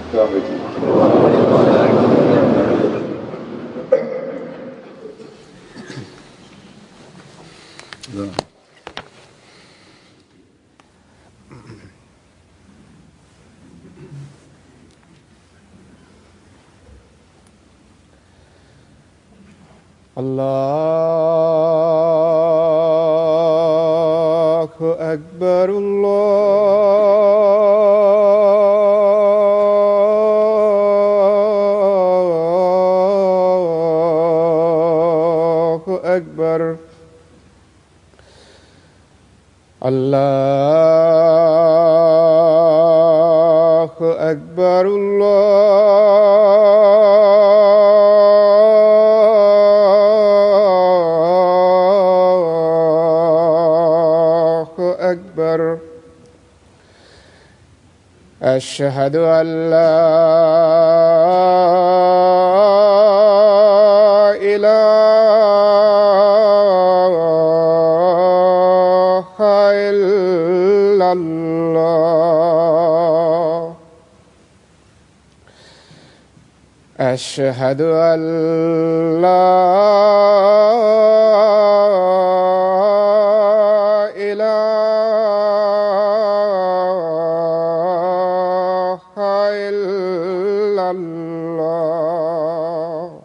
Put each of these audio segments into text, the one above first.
السلام عليكم الله أكبر الله أكبر الله أكبر الله أكبر أشهد أن لا إله إلا الله أشهد أن لا إله إلا الله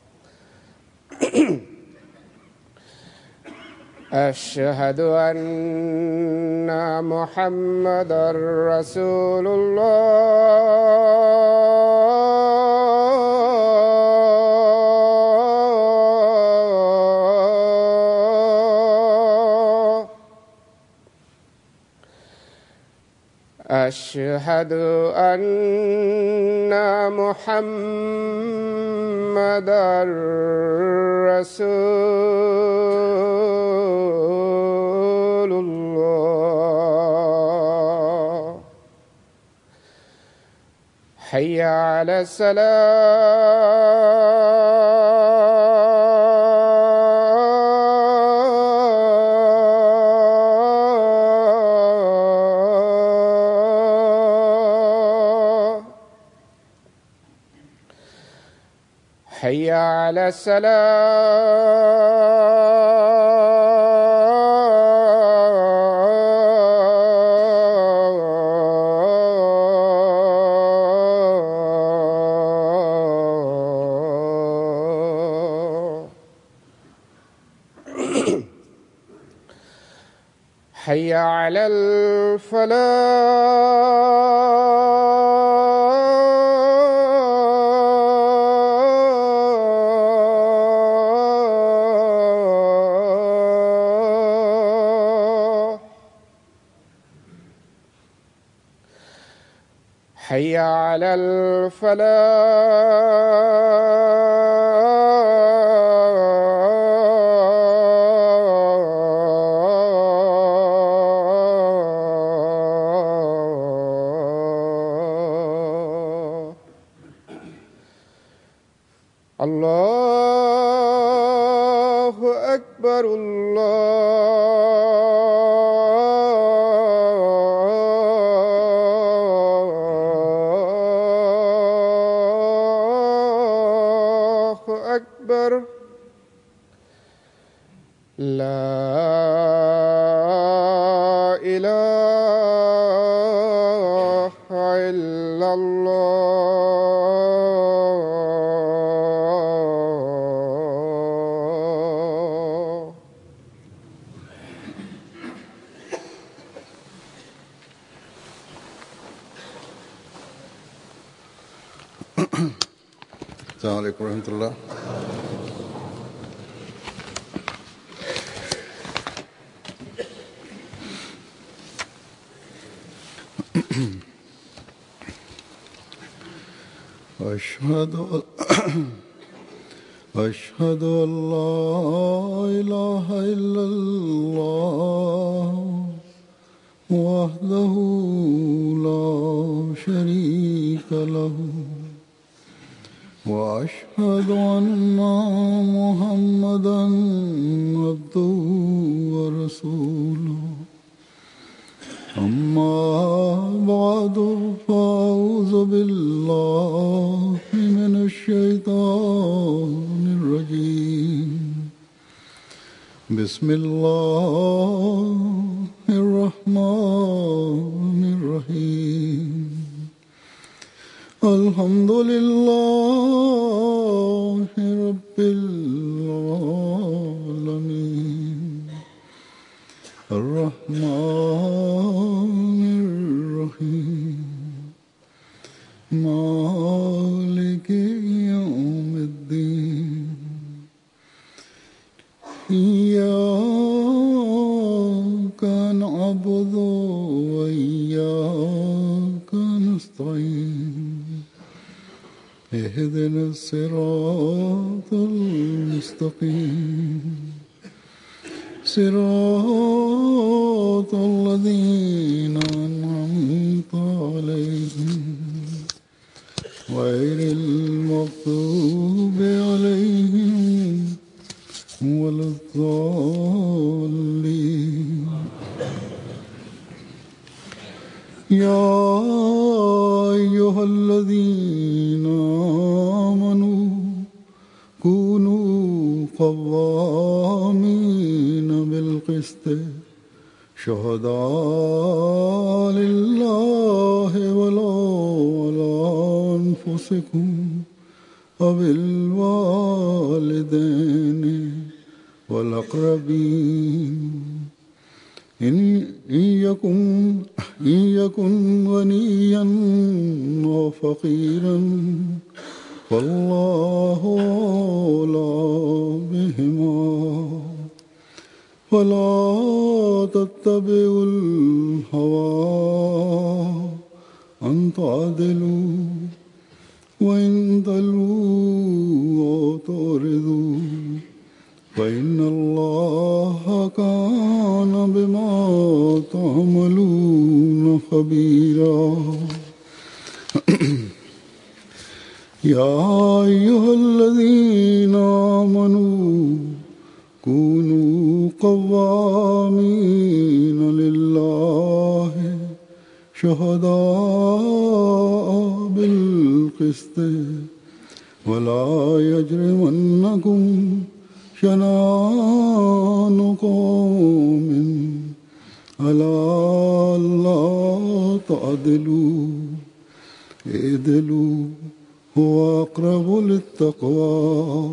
أشهد أن محمدا رسول الله أشهد أن محمدا رسول الله حي على السلام حي على السلام حي على الفلاح حي على الفلاح الله أكبر الله أكبر لا إله إلا الله السلام عليكم ورحمة الله أشهد أن أشهد أن لا إله إلا الله وحده لا شريك له وأشهد أن محمدا عبده ورسوله أما بعد فأعوذ أعوذ بالله من الشيطان الرجيم بسم الله الرحمن الرحيم الحمد لله رب العالمين الرحمن الرحيم مالك يوم الدين إياك نعبد وإياك نستعين اهدنا الصراط المستقيم صراط الذين أنعمت عليهم غير المغضوب عليهم ولا الضالين يا أيها الذين آمنوا كونوا قوامين بالقسط شهداء لله ولا على أنفسكم وبالوالدين والأقربين إن إن يكن إن يكن غنيا أو فقيرا فالله أولى بهما ولا تتبعوا الهوى أن تعدلوا وإن تلووا أو تعرضوا فإن الله كان بما تعملون خبيرا يا أيها الذين آمنوا كونوا قوامين لله شهداء بالقسط ولا يجرمنكم شنان قوم على لا تعدلوا اعدلوا هو أقرب للتقوى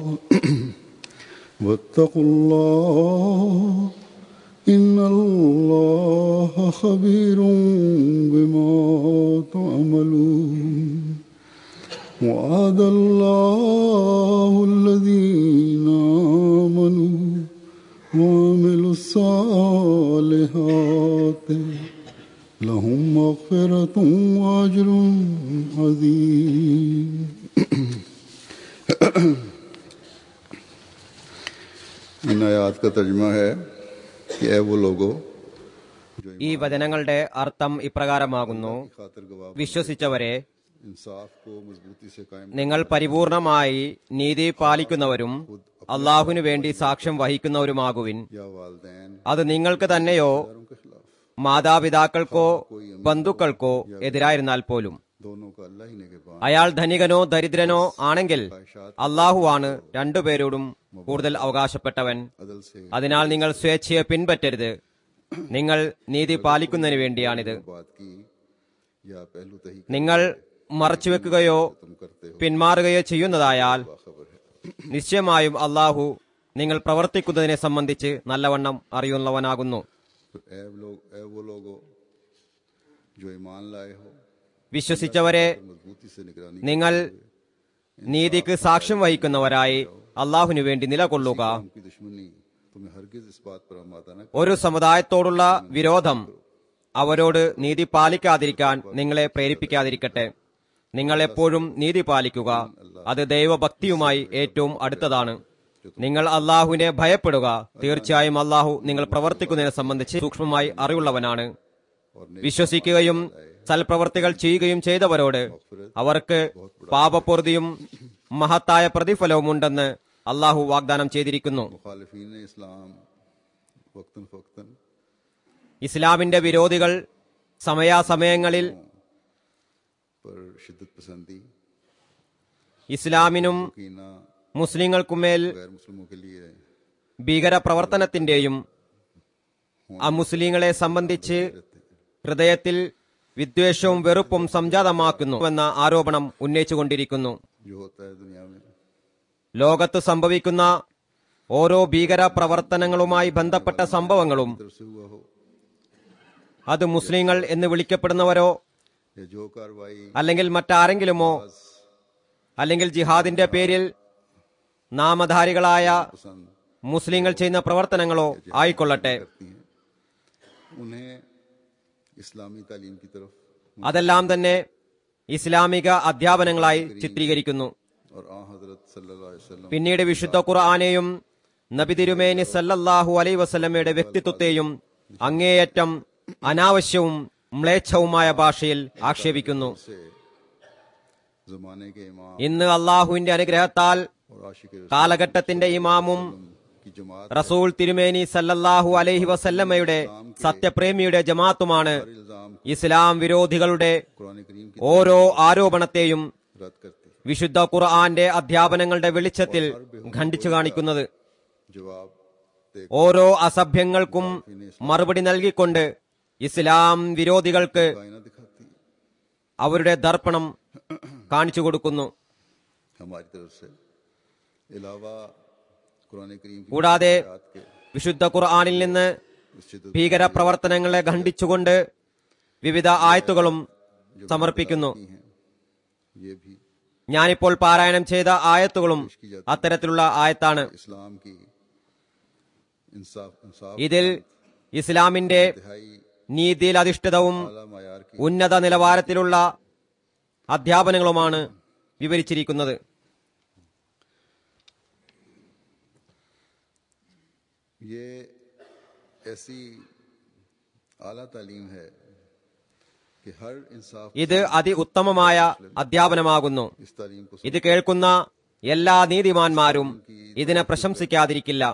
واتقوا الله إن الله خبير بما تعملون وعد الله الذين آمنوا وعملوا الصالحات لهم مغفرة وأجر عظيم इन आयात का तर्जमा है कि ए वो लोगो ഈ വചനങ്ങളുടെ അർത്ഥം ഇപ്രകാരമാകുന്നു खातिर गवाह വിശ്വസിച്ചവരെ इंसाफ को मजबूती से कायम നിങ്ങൾ പരിപൂർണമായി നീതി പാലിക്കുന്നവരും അള്ളാഹുവിനു വേണ്ടി സാക്ഷ്യം വഹിക്കുന്നവരുമാകുവിൻ या वालदैन അത് നിങ്ങൾക്ക് തന്നെയോ के खिलाफ മാതാപിതാക്കൾക്കോ ബന്ധുക്കൾക്കോ എതിരായിരുന്നാൽ പോലും दोनों का अल्लाह ही ने के पास അയാൾ ധനികനോ ദരിദ്രനോ ആണെങ്കിൽ അള്ളാഹുവാണ് രണ്ടുപേരോടും കൂടുതൽ അവകാശപ്പെട്ടവൻ अदल से അതിനാൽ നിങ്ങൾ സ്വേച്ഛയെ പിൻപറ്റരുത് നിങ്ങൾ നീതി പാലിക്കുന്നതിന് വേണ്ടിയാണിത് बात की या पहलू तही നിങ്ങൾ മറച്ചുവെക്കുകയോ तुम करते हो പിന്മാറുകയോ ചെയ്യുന്നതായാൽ खबर है നിശ്ചയമായും അള്ളാഹു നിങ്ങൾ പ്രവർത്തിക്കുന്നതിനെ സംബന്ധിച്ച് നല്ലവണ്ണം അറിയുന്നവനാകുന്നു तो ए लोग ए वो लोगो जो ईमान लाए हो വിശ്വസിച്ചവരെ मजबूती से निगरानी നിങ്ങൾ നീതിക്ക് സാക്ഷ്യം വഹിക്കുന്നവരായി അള്ളാഹുവിനു വേണ്ടി നിലകൊള്ളുക की दुश्मनी तुम्हें हरगिज इस बात पर आमादा न ഒരു സമുദായത്തോടുള്ള വിരോധം അവരോട് നീതി പാലിക്കാതിരിക്കാൻ നിങ്ങളെ പ്രേരിപ്പിക്കാതിരിക്കട്ടെ നിങ്ങൾ എപ്പോഴും നീതി പാലിക്കുക അത് ദൈവഭക്തിയുമായി ഏറ്റവും അടുത്തതാണ് നിങ്ങൾ അള്ളാഹുവിനെ ഭയപ്പെടുക തീർച്ചയായും അള്ളാഹു നിങ്ങൾ പ്രവർത്തിക്കുന്നതിനെ സംബന്ധിച്ച് സൂക്ഷ്മമായി അറിവുള്ളവനാണ് വിശ്വസിക്കുകയും സൽപ്രവർത്തികൾ ചെയ്യുകയും ചെയ്തവരോട് അവർക്ക് പാപപൂർതിയും മഹത്തായ പ്രതിഫലവുമുണ്ടെന്ന് അള്ളാഹു വാഗ്ദാനം ചെയ്തിരിക്കുന്നു मुखालिफीन इस्लाम वक्तन फक्तन ഇസ്ലാമിന്റെ വിരോധികൾ സമയാസമയങ്ങളിൽ पर शिद्दत पसंदी ഇസ്ലാമിനും कीना മുസ്ലിങ്ങൾക്കുമേൽ गैर मुस्लिमों के लिए ഭീകര പ്രവർത്തനത്തിന്റെയും അമുസ്ലിങ്ങളെ സംബന്ധിച്ച് ഹൃദയത്തിൽ വിദ്വേഷവും വെറുപ്പും സംജാതമാക്കുന്നു എന്ന ആരോപണം ഉന്നയിച്ചുകൊണ്ടിരിക്കുന്നു जो होता है दुनिया में ലോകത്ത് സംഭവിക്കുന്ന ഓരോ ഭീകര പ്രവർത്തനങ്ങളുമായി ബന്ധപ്പെട്ട സംഭവങ്ങളും तरफ से हुआ हो അത് മുസ്ലിങ്ങൾ എന്ന് വിളിക്കപ്പെടുന്നവരോ या जो कार्रवाई അല്ലെങ്കിൽ മറ്റാരെങ്കിലുമോ അല്ലെങ്കിൽ ജിഹാദിന്റെ പേരിൽ നാമധാരികളായ पसंद മുസ്ലിങ്ങൾ ചെയ്യുന്ന പ്രവർത്തനങ്ങളോ ആയിക്കൊള്ളട്ടെ करती हैं उन्हें इस्लामी तालीम की तरफ അതെല്ലാം തന്നെ ഇസ്ലാമിക അധ്യാപനങ്ങളായി ചിത്രീകരിക്കുന്നു और आ हजरत सल्लल्लाहु अलैहि वसल्लम പിന്നീട് വിശുദ്ധ ഖുർആാനെയും നബി തിരുമേനി സല്ലല്ലാഹു അലൈ വസല്ലമയുടെ വ്യക്തിത്വത്തെയും അങ്ങേയറ്റം അനാവശ്യവും മ്ലേച്ഛവുമായ ഭാഷയിൽ ആക്ഷേപിക്കുന്നു से जमाने के इमाम ഇന്ന് അള്ളാഹുവിന്റെ അനുഗ്രഹത്താൽ और आशिक കാലഘട്ടത്തിന്റെ ഇമാമും की जमात റസൂൽ തിരുമേനി സല്ലല്ലാഹു അലൈഹി വസല്ലമയുടെ സത്യപ്രേമിയുടെ ജമാത്തുമാണ് इल्जाम ഇസ്ലാം വിരോധികളുടെ कुरान करीम की ഓരോ ആരോപണത്തെയും रद्द करती है വിശുദ്ധ ഖുർആന്റെ അധ്യാപനങ്ങളുടെ വെളിച്ചത്തിൽ ഖണ്ഡിച്ചു കാണിക്കുന്നത് जवाब दे ഓരോ അസഭ്യങ്ങൾക്കും മറുപടി നൽകിക്കൊണ്ട് ഇസ്ലാം വിരോധികൾക്ക് आईना दिखाती है അവരുടെ ദർപ്പണം കാണിച്ചു കൊടുക്കുന്നു हमारी तरफ से अलावा कुरान करीम की കൂടാതെ आयत के വിശുദ്ധ ഖുർആനിൽ നിന്ന് इस शिद्दत ഭീകര പ്രവർത്തനങ്ങളെ ഖണ്ഡിച്ചുകൊണ്ട് വിവിധ ആയത്തുകളും സമർപ്പിക്കുന്നു की हैं ये भी ഞാനിപ്പോൾ പാരായണം ചെയ്ത ആയത്തുകളും അത്തരത്തിലുള്ള ആയത്താണ് इस्लाम की इंसाफ इंसाफ ഇതിൽ ഇസ്ലാമിന്റെ तिहाई നീതിയിൽ അധിഷ്ഠിതവും आला मायार की ഉന്നത നിലവാരത്തിലുള്ള അധ്യാപനങ്ങളുമാണ് വിവരിച്ചിരിക്കുന്നത് ये ऐसी आला तालीम है कि हर इंसाफ ഇത് അതി ഉത്തമമായ അധ്യാപനമാകുന്നു इस तालीम को ഇത് കേൾക്കുന്ന എല്ലാ നീതിമാന്മാരും ഇതിനെ പ്രശംസിക്കാതിരിക്കില്ല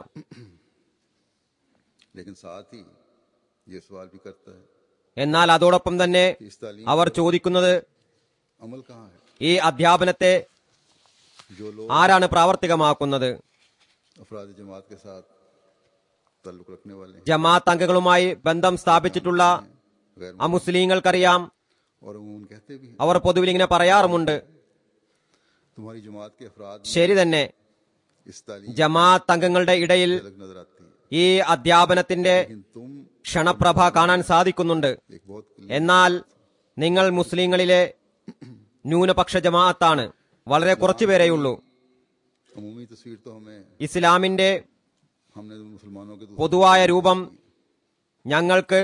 लेकिन साथ ही ये सवाल भी करता है എന്നാൽ അതോടൊപ്പം തന്നെ कि इस तालीम അവർ ചോദിക്കുന്നത് अमल कहाँ है ഈ അധ്യാപനത്തെ जो लोग ആരാണ് പ്രാവർത്തികമാക്കുന്നത് अफराद जमात के साथ ताल्लुक रखने वाले हैं ജമാഅത്ത് അംഗങ്ങളുമായി ബന്ധം സ്ഥാപിച്ചിട്ടുള്ള गैर അമുസ്ലിങ്ങൾക്കറിയാം और उन कहते भी हैं അവർ പൊതുവിൽ ഇങ്ങനെ പറയാറുമുണ്ട് तुम्हारी जमात के अफराद में ശരി തന്നെ इस तालीम ജമാഅത്ത് അംഗങ്ങളുടെ ഇടയിൽ अलग नजर आती है ഈ അധ്യാപനത്തിന്റെ लेकिन तुम ക്ഷണപ്രഭ കാണാൻ സാധിക്കുന്നുണ്ട് एक बहुत എന്നാൽ നിങ്ങൾ മുസ്ലിങ്ങളിലെ ന്യൂനപക്ഷ ജമാഅത്താണ് വളരെ കുറച്ചുപേരെയുള്ളൂ अमूमी तस्वीर तो हमें ഇസ്ലാമിന്റെ हमने तो मुसलमानों के दूसरे പൊതുവായ രൂപം ഞങ്ങൾക്ക്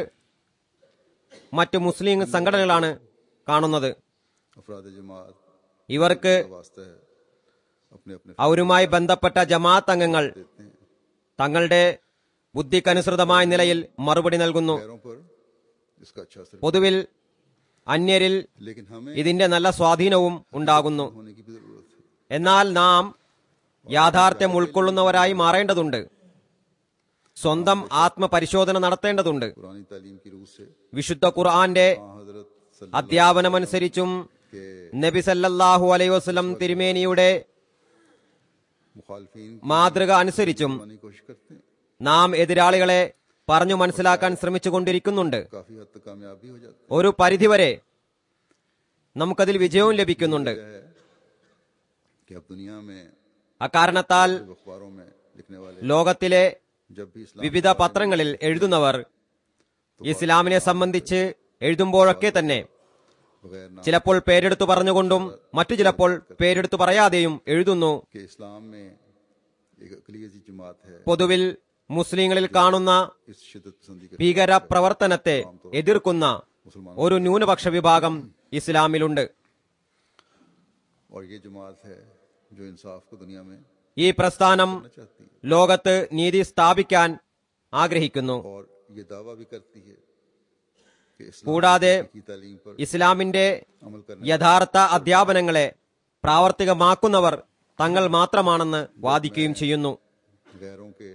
മറ്റു മുസ്ലിം സംഘടനകളാണ് കാണുന്നത് अफराद जमात ഇവർക്ക് का वास्ता है अपने अपने അവരുമായി ബന്ധപ്പെട്ട ജമാഅത്ത് അംഗങ്ങൾ देते हैं തങ്ങളുടെ ബുദ്ധിക്കനുസൃതമായ നിലയിൽ മറുപടി നൽകുന്നു पैरों पर इसका अच्छा असर പൊതുവിൽ അന്യരിൽ लेकिन हमें ഇതിന്റെ നല്ല സ്വാധീനവും ഉണ്ടാകുന്നു होने की भी जरूरत है എന്നാൽ नाम യാഥാർത്ഥ്യം ഉൾക്കൊള്ളുന്നവരായി മാറേണ്ടതുണ്ട് സ്വന്തം ആത്മപരിശോധന നടത്തേണ്ടതുണ്ട് पुरानी तालीम की रूह से വിശുദ്ധ ഖുർആന്റെ हाँ हजरत सल्लल्लाहु അധ്യാപനമനുസരിച്ചും के നബി സല്ലല്ലാഹു അലൈഹി വസല്ലം തിരുമേനിയുടെ मुखालफीन की മാതൃക അനുസരിച്ചും बनाने की कोशिश करते हैं നാം എതിരാളികളെ പറഞ്ഞു മനസ്സിലാക്കാൻ ശ്രമിച്ചുകൊണ്ടിരിക്കുന്നുണ്ട് काफी हद तक कामयाबी हो जाती ഒരു പരിധിവരെ നമുക്കതിൽ വിജയവും ലഭിക്കുന്നുണ്ട് है कि अब दुनिया में അക്കാരണത്താൽ अखबारों में लिखने वाले ലോകത്തിലെ जब भी इस्लाम വിവിധ പത്രങ്ങളിൽ എഴുതുന്നവർ ഇസ്ലാമിനെ സംബന്ധിച്ച് എഴുതുമ്പോഴൊക്കെ തന്നെ बगैर नाम ചിലപ്പോൾ പേരെടുത്തു പറഞ്ഞുകൊണ്ടും മറ്റു ചിലപ്പോൾ പേരെടുത്തു പറയാതെയും എഴുതുന്നു के इस्लाम में एक अकलियती जमात है പൊതുവിൽ മുസ്ലിങ്ങളിൽ കാണുന്ന इस शिदत पसंदी के ഭീകര പ്രവർത്തനത്തെ എതിർക്കുന്ന मुसलमान ഒരു ന്യൂനപക്ഷ വിഭാഗം ഇസ്ലാമിലുണ്ട് और ये जमात है जो इंसाफ को दुनिया में ഈ പ്രസ്ഥാനം करना चाहती है ലോകത്ത് നീതി സ്ഥാപിക്കാൻ ആഗ്രഹിക്കുന്നു और ये दावा भी करती है कि इस्लाम കൂടാതെ की तालीम पर ഇസ്ലാമിന്റെ अमल करने യഥാർത്ഥ അധ്യാപനങ്ങളെ പ്രാവർത്തികമാക്കുന്നവർ തങ്ങൾ മാത്രമാണെന്ന് വാദിക്കുകയും ചെയ്യുന്നു गैरों के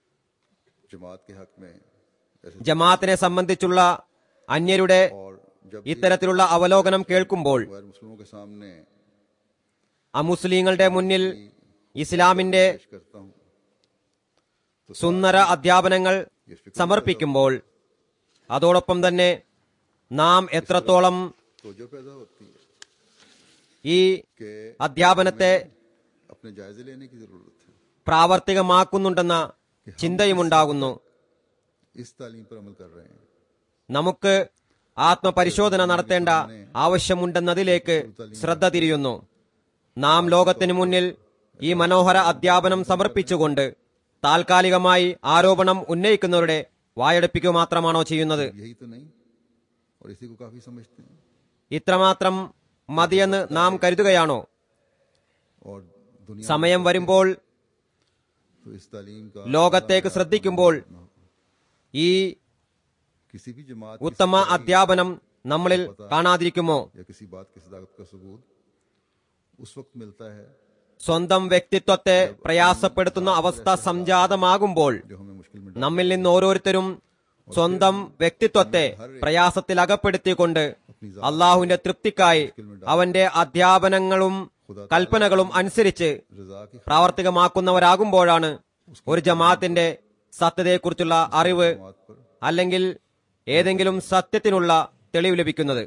जमात के हक में ऐसे ജമാഅത്തിനെ സംബന്ധിച്ചുള്ള അന്യരുടെ और ഇത്തരത്തിലുള്ള അവലോകനം കേൾക്കുമ്പോൾ गैर मुस्लिमों के सामने അമുസ്ലിങ്ങളുടെ മുന്നിൽ ഇസ്ലാമിന്റെ पेश करता हूँ സുന്ദര അധ്യാപനങ്ങൾ സമർപ്പിക്കുമ്പോൾ അതോടൊപ്പം തന്നെ നാം എത്രത്തോളം तो जो पैदा होती है ഈ कि അധ്യാപനത്തെ अपने जायजे लेने की जरूरत है പ്രാവർത്തികമാക്കുന്നുണ്ടെന്ന ചിന്തയുമുണ്ടാകുന്നു इस तालीम पर अमल कर रहे हैं നമുക്ക് ആത്മപരിശോധന നടത്തേണ്ട ആവശ്യമുണ്ടെന്നതിലേക്ക് ശ്രദ്ധ തിരിയുന്നു നാം ലോകത്തിനു മുന്നിൽ ഈ മനോഹര അധ്യാപനം സമർപ്പിച്ചുകൊണ്ട് താൽക്കാലികമായി ആരോപണം ഉന്നയിക്കുന്നവരുടെ വായടപ്പിക്കുക മാത്രമാണോ ചെയ്യുന്നത് यही तो नहीं और इसी को काफी समझते हैं ഇത്രമാത്രം മതിയെന്ന് നാം കരുതുകയാണോ और दुनिया സമയം വരുമ്പോൾ तो इस तालीम का ലോകത്തേക്ക് ശ്രദ്ധിക്കുമ്പോൾ ഈ किसी भी जमात की ഉത്തമ അധ്യാപനം നമ്മളിൽ കാണാതിരിക്കുമോ या किसी बात की सदाकत का सबूत उस वक्त मिलता है സ്വന്തം വ്യക്തിത്വത്തെ പ്രയാസപ്പെടുത്തുന്ന അവസ്ഥ സംജാതമാകുമ്പോൾ जो हमें मुश्किल में നമ്മിൽ നിന്ന് ഓരോരുത്തരും സ്വന്തം വ്യക്തിത്വത്തെ പ്രയാസത്തിൽ അകപ്പെടുത്തിക്കൊണ്ട് അള്ളാഹുവിന്റെ തൃപ്തിക്കായി അവന്റെ അധ്യാപനങ്ങളും കൽപ്പനകളും അനുസരിച്ച് रजा की പ്രാവർത്തികമാക്കുന്നവരാകുമ്പോഴാണ് ഒരു ജമാഅത്തിന്റെ സത്യതയെക്കുറിച്ചുള്ള അറിവ് बात पर അല്ലെങ്കിൽ ഏതെങ്കിലും സത്യത്തിനുള്ള തെളിവ് ലഭിക്കുന്നത്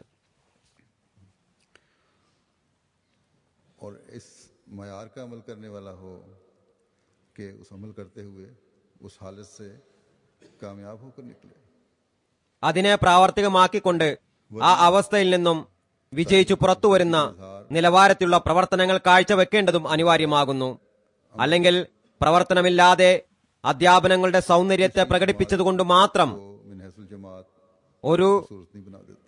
और इस मैार का अमल करने वाला हो कि उस अमल करते हुए उस हालत से कामयाब होकर निकले അതിനെ പ്രാവർത്തികമാക്കിക്കൊണ്ട് ആ അവസ്ഥയിൽ നിന്നും വിജയിച്ചു പുറത്തുവരുന്ന നിലവാരത്തിലുള്ള പ്രവർത്തനങ്ങൾ കാഴ്ചവെക്കേണ്ടതും അനിവാര്യമാകുന്നു അല്ലെങ്കിൽ പ്രവർത്തനമില്ലാതെ അധ്യാപനങ്ങളുടെ സൗന്ദര്യത്തെ പ്രകടിപ്പിച്ചതുകൊണ്ട് മാത്രം तो मिनहसुल जमात ഒരു सूरत नहीं बना देता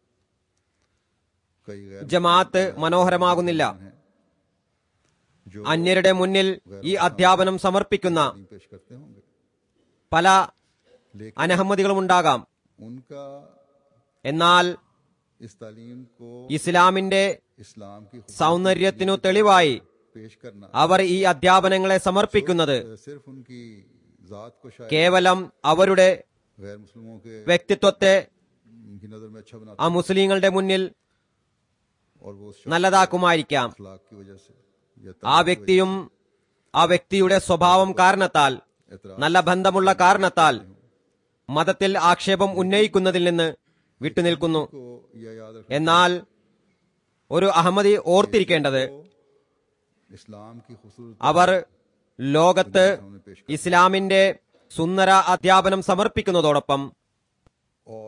कई गैर ജമാഅത്ത് മനോഹരമാകുന്നില്ല हैं जो അന്യരുടെ മുന്നിൽ ഈ അധ്യാപനം സമർപ്പിക്കുന്ന तालीम पेश करते होंगे പല लेकिन അനഹമ്മതികളും ഉണ്ടാകാം उनका എന്നാൽ इस तालीम को ഇസ്ലാമിന്റെ इस्लाम की खूबसूरती സൗന്ദര്യത്തിനു തെളിവായി पेश करना അവർ ഈ അധ്യാപനങ്ങളെ സമർപ്പിക്കുന്നത് सिर्फ उनकी जात को शायद കേവലം അവരുടെ गैर मुस्लिमों के വ്യക്തിത്വത്തെ की नजर में अच्छा बनाता ആ मुस्लिങ്ങളുടെ മുന്നിൽ और वो उस നല്ലതാക്കുമായിരിക്കാം अखलाक की वजह से या ആ വ്യക്തിയും ആ വ്യക്തിയുടെ സ്വഭാവം കാരണത്താൽ നല്ല ബന്ധമുള്ള കാരണത്താൽ മതത്തിൽ ആക്ഷേപം ഉന്നയിക്കുന്നതിൽ നിന്ന് വിട്ടുനിൽക്കുന്നു को यह याद रखना എന്നാൽ ഒരു അഹമ്മദി ഓർത്തിരിക്കേണ്ടത് इस्लाम की खूबसूरत അവർ ലോകത്ത് ഇസ്ലാമിന്റെ സുന്ദര അധ്യാപനം സമർപ്പിക്കുന്നതോടൊപ്പം और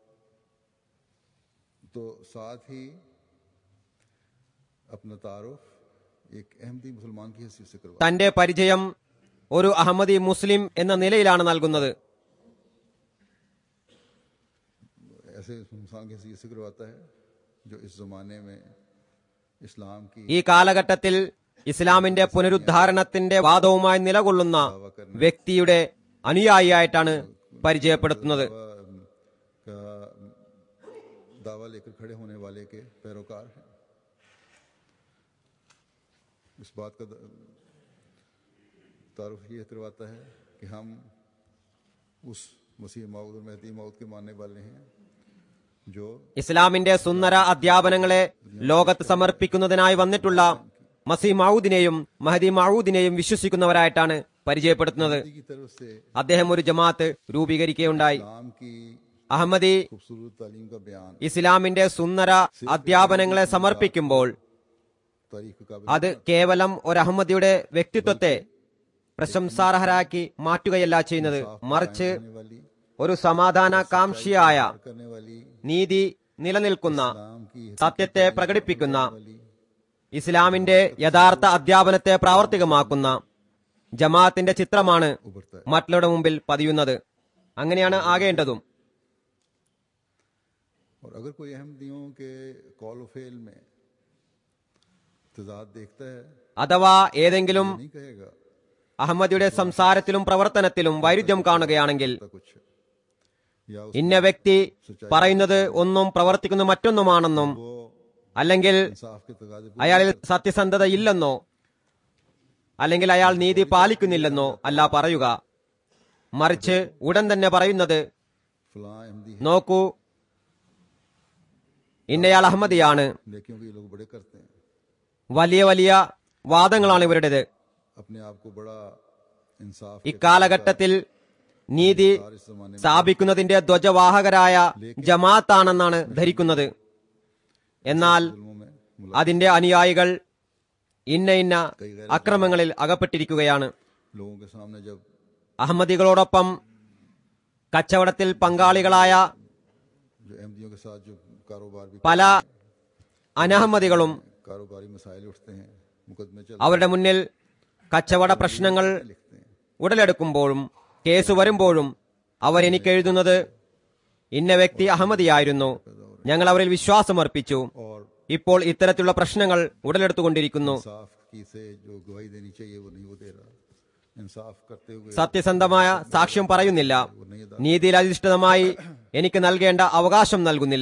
तो साथ ही अपना तारुफ एक अहमदी मुसलमान की हैसियत से करवा തന്റെ പരിചയം ഒരു അഹമ്മദി മുസ്ലിം എന്ന നിലയിലാണ് നൽകുന്നത് ऐसे इंसान की हैसियत से करवाता है जो इस जमाने में इस्लाम की ഈ കാലഘട്ടത്തിൽ ഇസ്ലാമിന്റെ പുനരുദ്ധാരണത്തിന്റെ വാദവുമായി നിലകൊള്ളുന്ന വ്യക്തിയുടെ അനുയായിയായിട്ടാണ് പരിചയപ്പെടുത്തുന്നത് का दावा लेकर खड़े होने वाले के पैरोकार हैं इस बात का तारुफ ये करवाता है कि हम उस मसीह माऊद और महदी माऊद के मानने वाले हैं जो ഇസ്ലാമിന്റെ സുന്ദര അധ്യാപനങ്ങളെ ലോകത്ത് സമർപ്പിക്കുന്നതിനായി വന്നിട്ടുള്ള മസീ മൗദിനെയും മഹദി മൗദിനെയും വിശ്വസിക്കുന്നവരായിട്ടാണ് പരിചയപ്പെടുത്തുന്നത് की तरफ से അദ്ദേഹം ഒരു ജമാഅത്ത് രൂപീകരിക്കുകയുണ്ടായി इस्लाम की അഹമ്മദി खूबसूरत तालीम का बयान ഇസ്ലാമിന്റെ സുന്ദര അധ്യാപനങ്ങളെ സമർപ്പിക്കുമ്പോൾ तारीख के काबिल അത് കേവലം ഒരു അഹമ്മദിയുടെ വ്യക്തിത്വത്തെ പ്രശംസാർഹരാക്കി മാറ്റുകയല്ല ചെയ്യുന്നത് മറിച്ച് करने वाली ഒരു സമാധാനകാംക്ഷിയായ करने वाली നീതി നിലനിൽക്കുന്ന इस्लाम की സത്യത്തെ പ്രകടിപ്പിക്കുന്ന ഇസ്ലാമിന്റെ യഥാർത്ഥ അധ്യാപനത്തെ പ്രാവർത്തികമാക്കുന്ന ജമാഅത്തിന്റെ ചിത്രമാണ് उभरता है മറ്റുള്ളവരുടെ മുമ്പിൽ പതിയുന്നത് അങ്ങനെയാണ് ആകേണ്ടതും और अगर कोई अहमदियों के कॉल फेल में तजाद देखता है അഥവാ ഏതെങ്കിലും नहीं कहेगा അഹമ്മദിയുടെ സംസാരത്തിലും പ്രവർത്തനത്തിലും വൈരുദ്ധ്യം കാണുകയാണെങ്കിൽ ऐसा कुछ या उस ഇന്ന വ്യക്തി പറയുന്നത് ഒന്നും പ്രവർത്തിക്കുന്ന മറ്റൊന്നുമാണെന്നും वो അല്ലെങ്കിൽ इंसाफ के तकाजे पूरे അയാളിൽ സത്യസന്ധത ഇല്ലെന്നോ അല്ലെങ്കിൽ അയാൾ നീതി പാലിക്കുന്നില്ലെന്നോ അല്ല പറയുക മറിച്ച് ഉടൻ തന്നെ പറയുന്നത് फलां अहमदी है നോക്കൂ ഇന്നയാൾ അഹമ്മദിയാണ് नेकियों के ये लोग बड़े करते हैं വലിയ വലിയ വാദങ്ങളാണ് ഇവരുടേത് अपने आप को बड़ा इंसाफ के ഇക്കാലഘട്ടത്തിൽ നീതി और इस जमाने में സ്ഥാപിക്കുന്നതിന്റെ ധ്വജവാഹകരായ ജമാഅത്താണെന്നാണ് ധരിക്കുന്നത് എന്നാൽ जुल्मों में मुला- അതിന്റെ അനുയായികൾ ഇന്ന ഇന്ന അക്രമങ്ങളിൽ അകപ്പെട്ടിരിക്കുകയാണ് लोगों के सामने जब അഹമ്മദികളോടൊപ്പം കച്ചവടത്തിൽ പങ്കാളികളായ जो अहमदियों के साथ जो कारोबार भी പല അനഹമ്മദികളും कारोबारी मसाइल उठते हैं मुकदमे चल അവരുടെ മുന്നിൽ കച്ചവട പ്രശ്നങ്ങൾ लिखते हैं ഉടലെടുക്കുമ്പോഴും കേസ് വരുമ്പോഴും അവർ എനിക്ക് എഴുതുന്നത് ഇന്ന വ്യക്തി അഹമ്മദിയായിരുന്നു ഞങ്ങൾ അവരിൽ വിശ്വാസമർപ്പിച്ചു और ഇപ്പോൾ ഇത്തരത്തിലുള്ള പ്രശ്നങ്ങൾ ഉടലെടുത്തുകൊണ്ടിരിക്കുന്നു इंसाफ की से जो गवाही देनी चाहिए वो नहीं वो दे रहा इंसाफ करते हुए സത്യസന്ധമായ സാക്ഷ്യം പറയുന്നില്ല वो नहीं अदा നീതിയിൽ അധിഷ്ഠിതമായി എനിക്ക് നൽകേണ്ട അവകാശം നൽകുന്നില്ല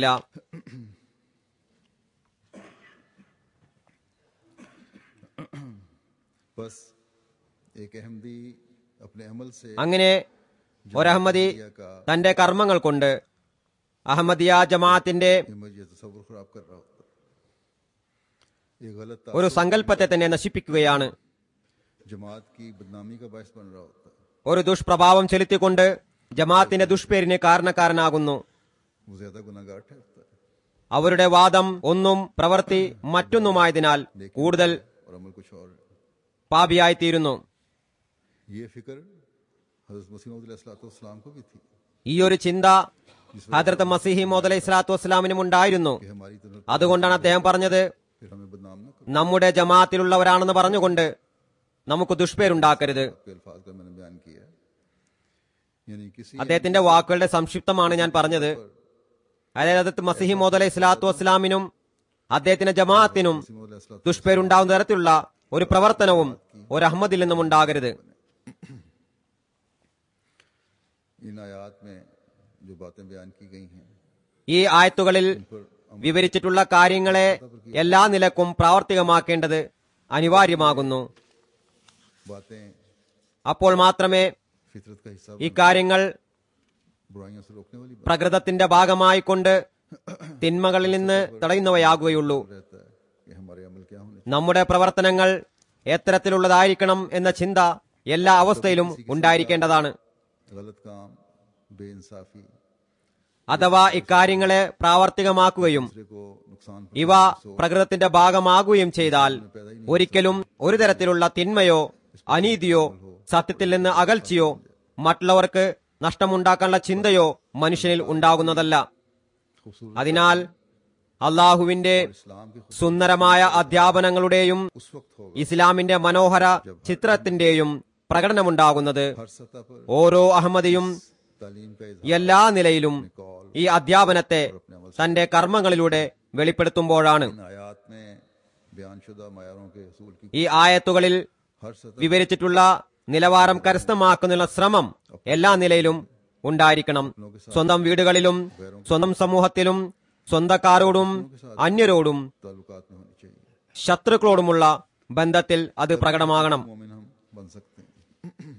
बस एक अहमदी अपने अमल से അങ്ങനെ ഒരഹമ്മദി का തന്റെ കർമ്മങ്ങൾ കൊണ്ട് അഹമ്മദിയ ജമാഅത്തിന്റെ इमेज या तस्वुर खराब कर रहा होता है। एक गलत ഒരു സങ്കല്പത്തെ തന്നെ നശിപ്പിക്കുകയാണ് जमात की बदनामी का बायस बन रहा होता है ഒരു ദുഷ്പ്രഭാവം ചെലുത്തിക്കൊണ്ട് ജമാഅത്തിന്റെ ദുഷ്പേരിന് കാരണക്കാരനാകുന്നു वो ज्यादा गुनागार ठहरता है അവരുടെ വാദം ഒന്നും പ്രവൃത്തി മറ്റൊന്നുമായതിനാൽ കൂടുതൽ और अमल कुछ और है പാപിയായിത്തീരുന്നു ये फिक्र हजरत मसीम को भी थी ഈ ഒരു ചിന്ത ഹദ്രത്ത് മസീഹി മോദ് അലൈഹി സ്വലാത്തു വസ്സലാമിനും ഉണ്ടായിരുന്നു कि हमारी तरफ അതുകൊണ്ടാണ് അദ്ദേഹം പറഞ്ഞത് फिर हमें बदनाम न करो നമ്മുടെ ജമാഅത്തിലുള്ളവരാണെന്ന് പറഞ്ഞുകൊണ്ട് നമുക്ക് ദുഷ്പേരുണ്ടാക്കരുത് आपके अल्फाज का मैंने बयान किया है यानी किसी അദ്ദേഹത്തിന്റെ വാക്കുകളുടെ സംക്ഷിപ്തമാണ് ഞാൻ പറഞ്ഞത് അതായത് ഹദ്രത്ത് മസീഹി മോദ് അലൈഹി സ്വലാത്തു വസ്സലാമിനും അദ്ദേഹത്തിന്റെ ജമാഅത്തിനും मसीम ദുഷ്പേരുണ്ടാവുന്ന തരത്തിലുള്ള ഒരു പ്രവർത്തനവും ഒരു അഹമ്മദിൽ നിന്നും ഉണ്ടാകരുത് इन आयात में जो बातें बयान की गई हैं ഈ ആയത്തുകളിൽ വിവരിച്ചിട്ടുള്ള കാര്യങ്ങളെ എല്ലാ നിലക്കും പ്രാവർത്തികമാക്കേണ്ടത് അനിവാര്യമാകുന്നു बातें അപ്പോൾ മാത്രമേ फितरत का हिस्सा ഈ കാര്യങ്ങൾ बुराइयों से रोकने वाली बात പ്രകൃതത്തിന്റെ ഭാഗമായിക്കൊണ്ട് തിന്മകളിൽ നിന്ന് തടയുന്നവയാകുകയുള്ളൂ रहता है कि हमारे अमल क्या होने നമ്മുടെ പ്രവർത്തനങ്ങൾ എത്തരത്തിലുള്ളതായിരിക്കണം എന്ന ചിന്ത എല്ലാ അവസ്ഥയിലും ഉണ്ടായിരിക്കേണ്ടതാണ് चाहिए गलत काम बेइंसाफी അഥവാ ഇക്കാര്യങ്ങളെ പ്രാവർത്തികമാക്കുകയും दूसरे को नुकसान ഇവ പ്രകൃതത്തിന്റെ ഭാഗമാകുകയും ചെയ്താൽ ഒരിക്കലും ഒരു തരത്തിലുള്ള തിന്മയോ അനീതിയോ സത്യത്തിൽ നിന്ന് അകൽച്ചയോ മറ്റുള്ളവർക്ക് നഷ്ടമുണ്ടാക്കാനുള്ള ചിന്തയോ മനുഷ്യനിൽ ഉണ്ടാകുന്നതല്ല खूबसूरत അതിനാൽ അള്ളാഹുവിന്റെ इस्लाम की खूब സുന്ദരമായ അധ്യാപനങ്ങളുടെയും उस वक्त होगा ഇസ്ലാമിന്റെ മനോഹര ചിത്രത്തിന്റെയും പ്രകടനമുണ്ടാകുന്നത് हर सतह पर ഓരോ അഹമ്മദിയും तालीम का इजहार എല്ലാ നിലയിലും ഈ അധ്യാപനത്തെ തന്റെ കർമ്മങ്ങളിലൂടെ വെളിപ്പെടുത്തുമ്പോഴാണ് इन आयात में बयानशुदा मायारों के असूल की ഈ ആയത്തുകളിൽ हर सतह വിവരിച്ചിട്ടുള്ള നിലവാരം കരസ്ഥമാക്കുന്നതിനുള്ള ശ്രമം എല്ലാ നിലയിലും ഉണ്ടായിരിക്കണം സ്വന്തം വീടുകളിലും സ്വന്തം സമൂഹത്തിലും സ്വന്തക്കാരോടും അന്യരോടും ताल्लुकात में होनी चाहिए ശത്രുക്കളോടുമുള്ള ബന്ധത്തിൽ അത് പ്രകടമാകണം मोमिन हम बन सकते हैं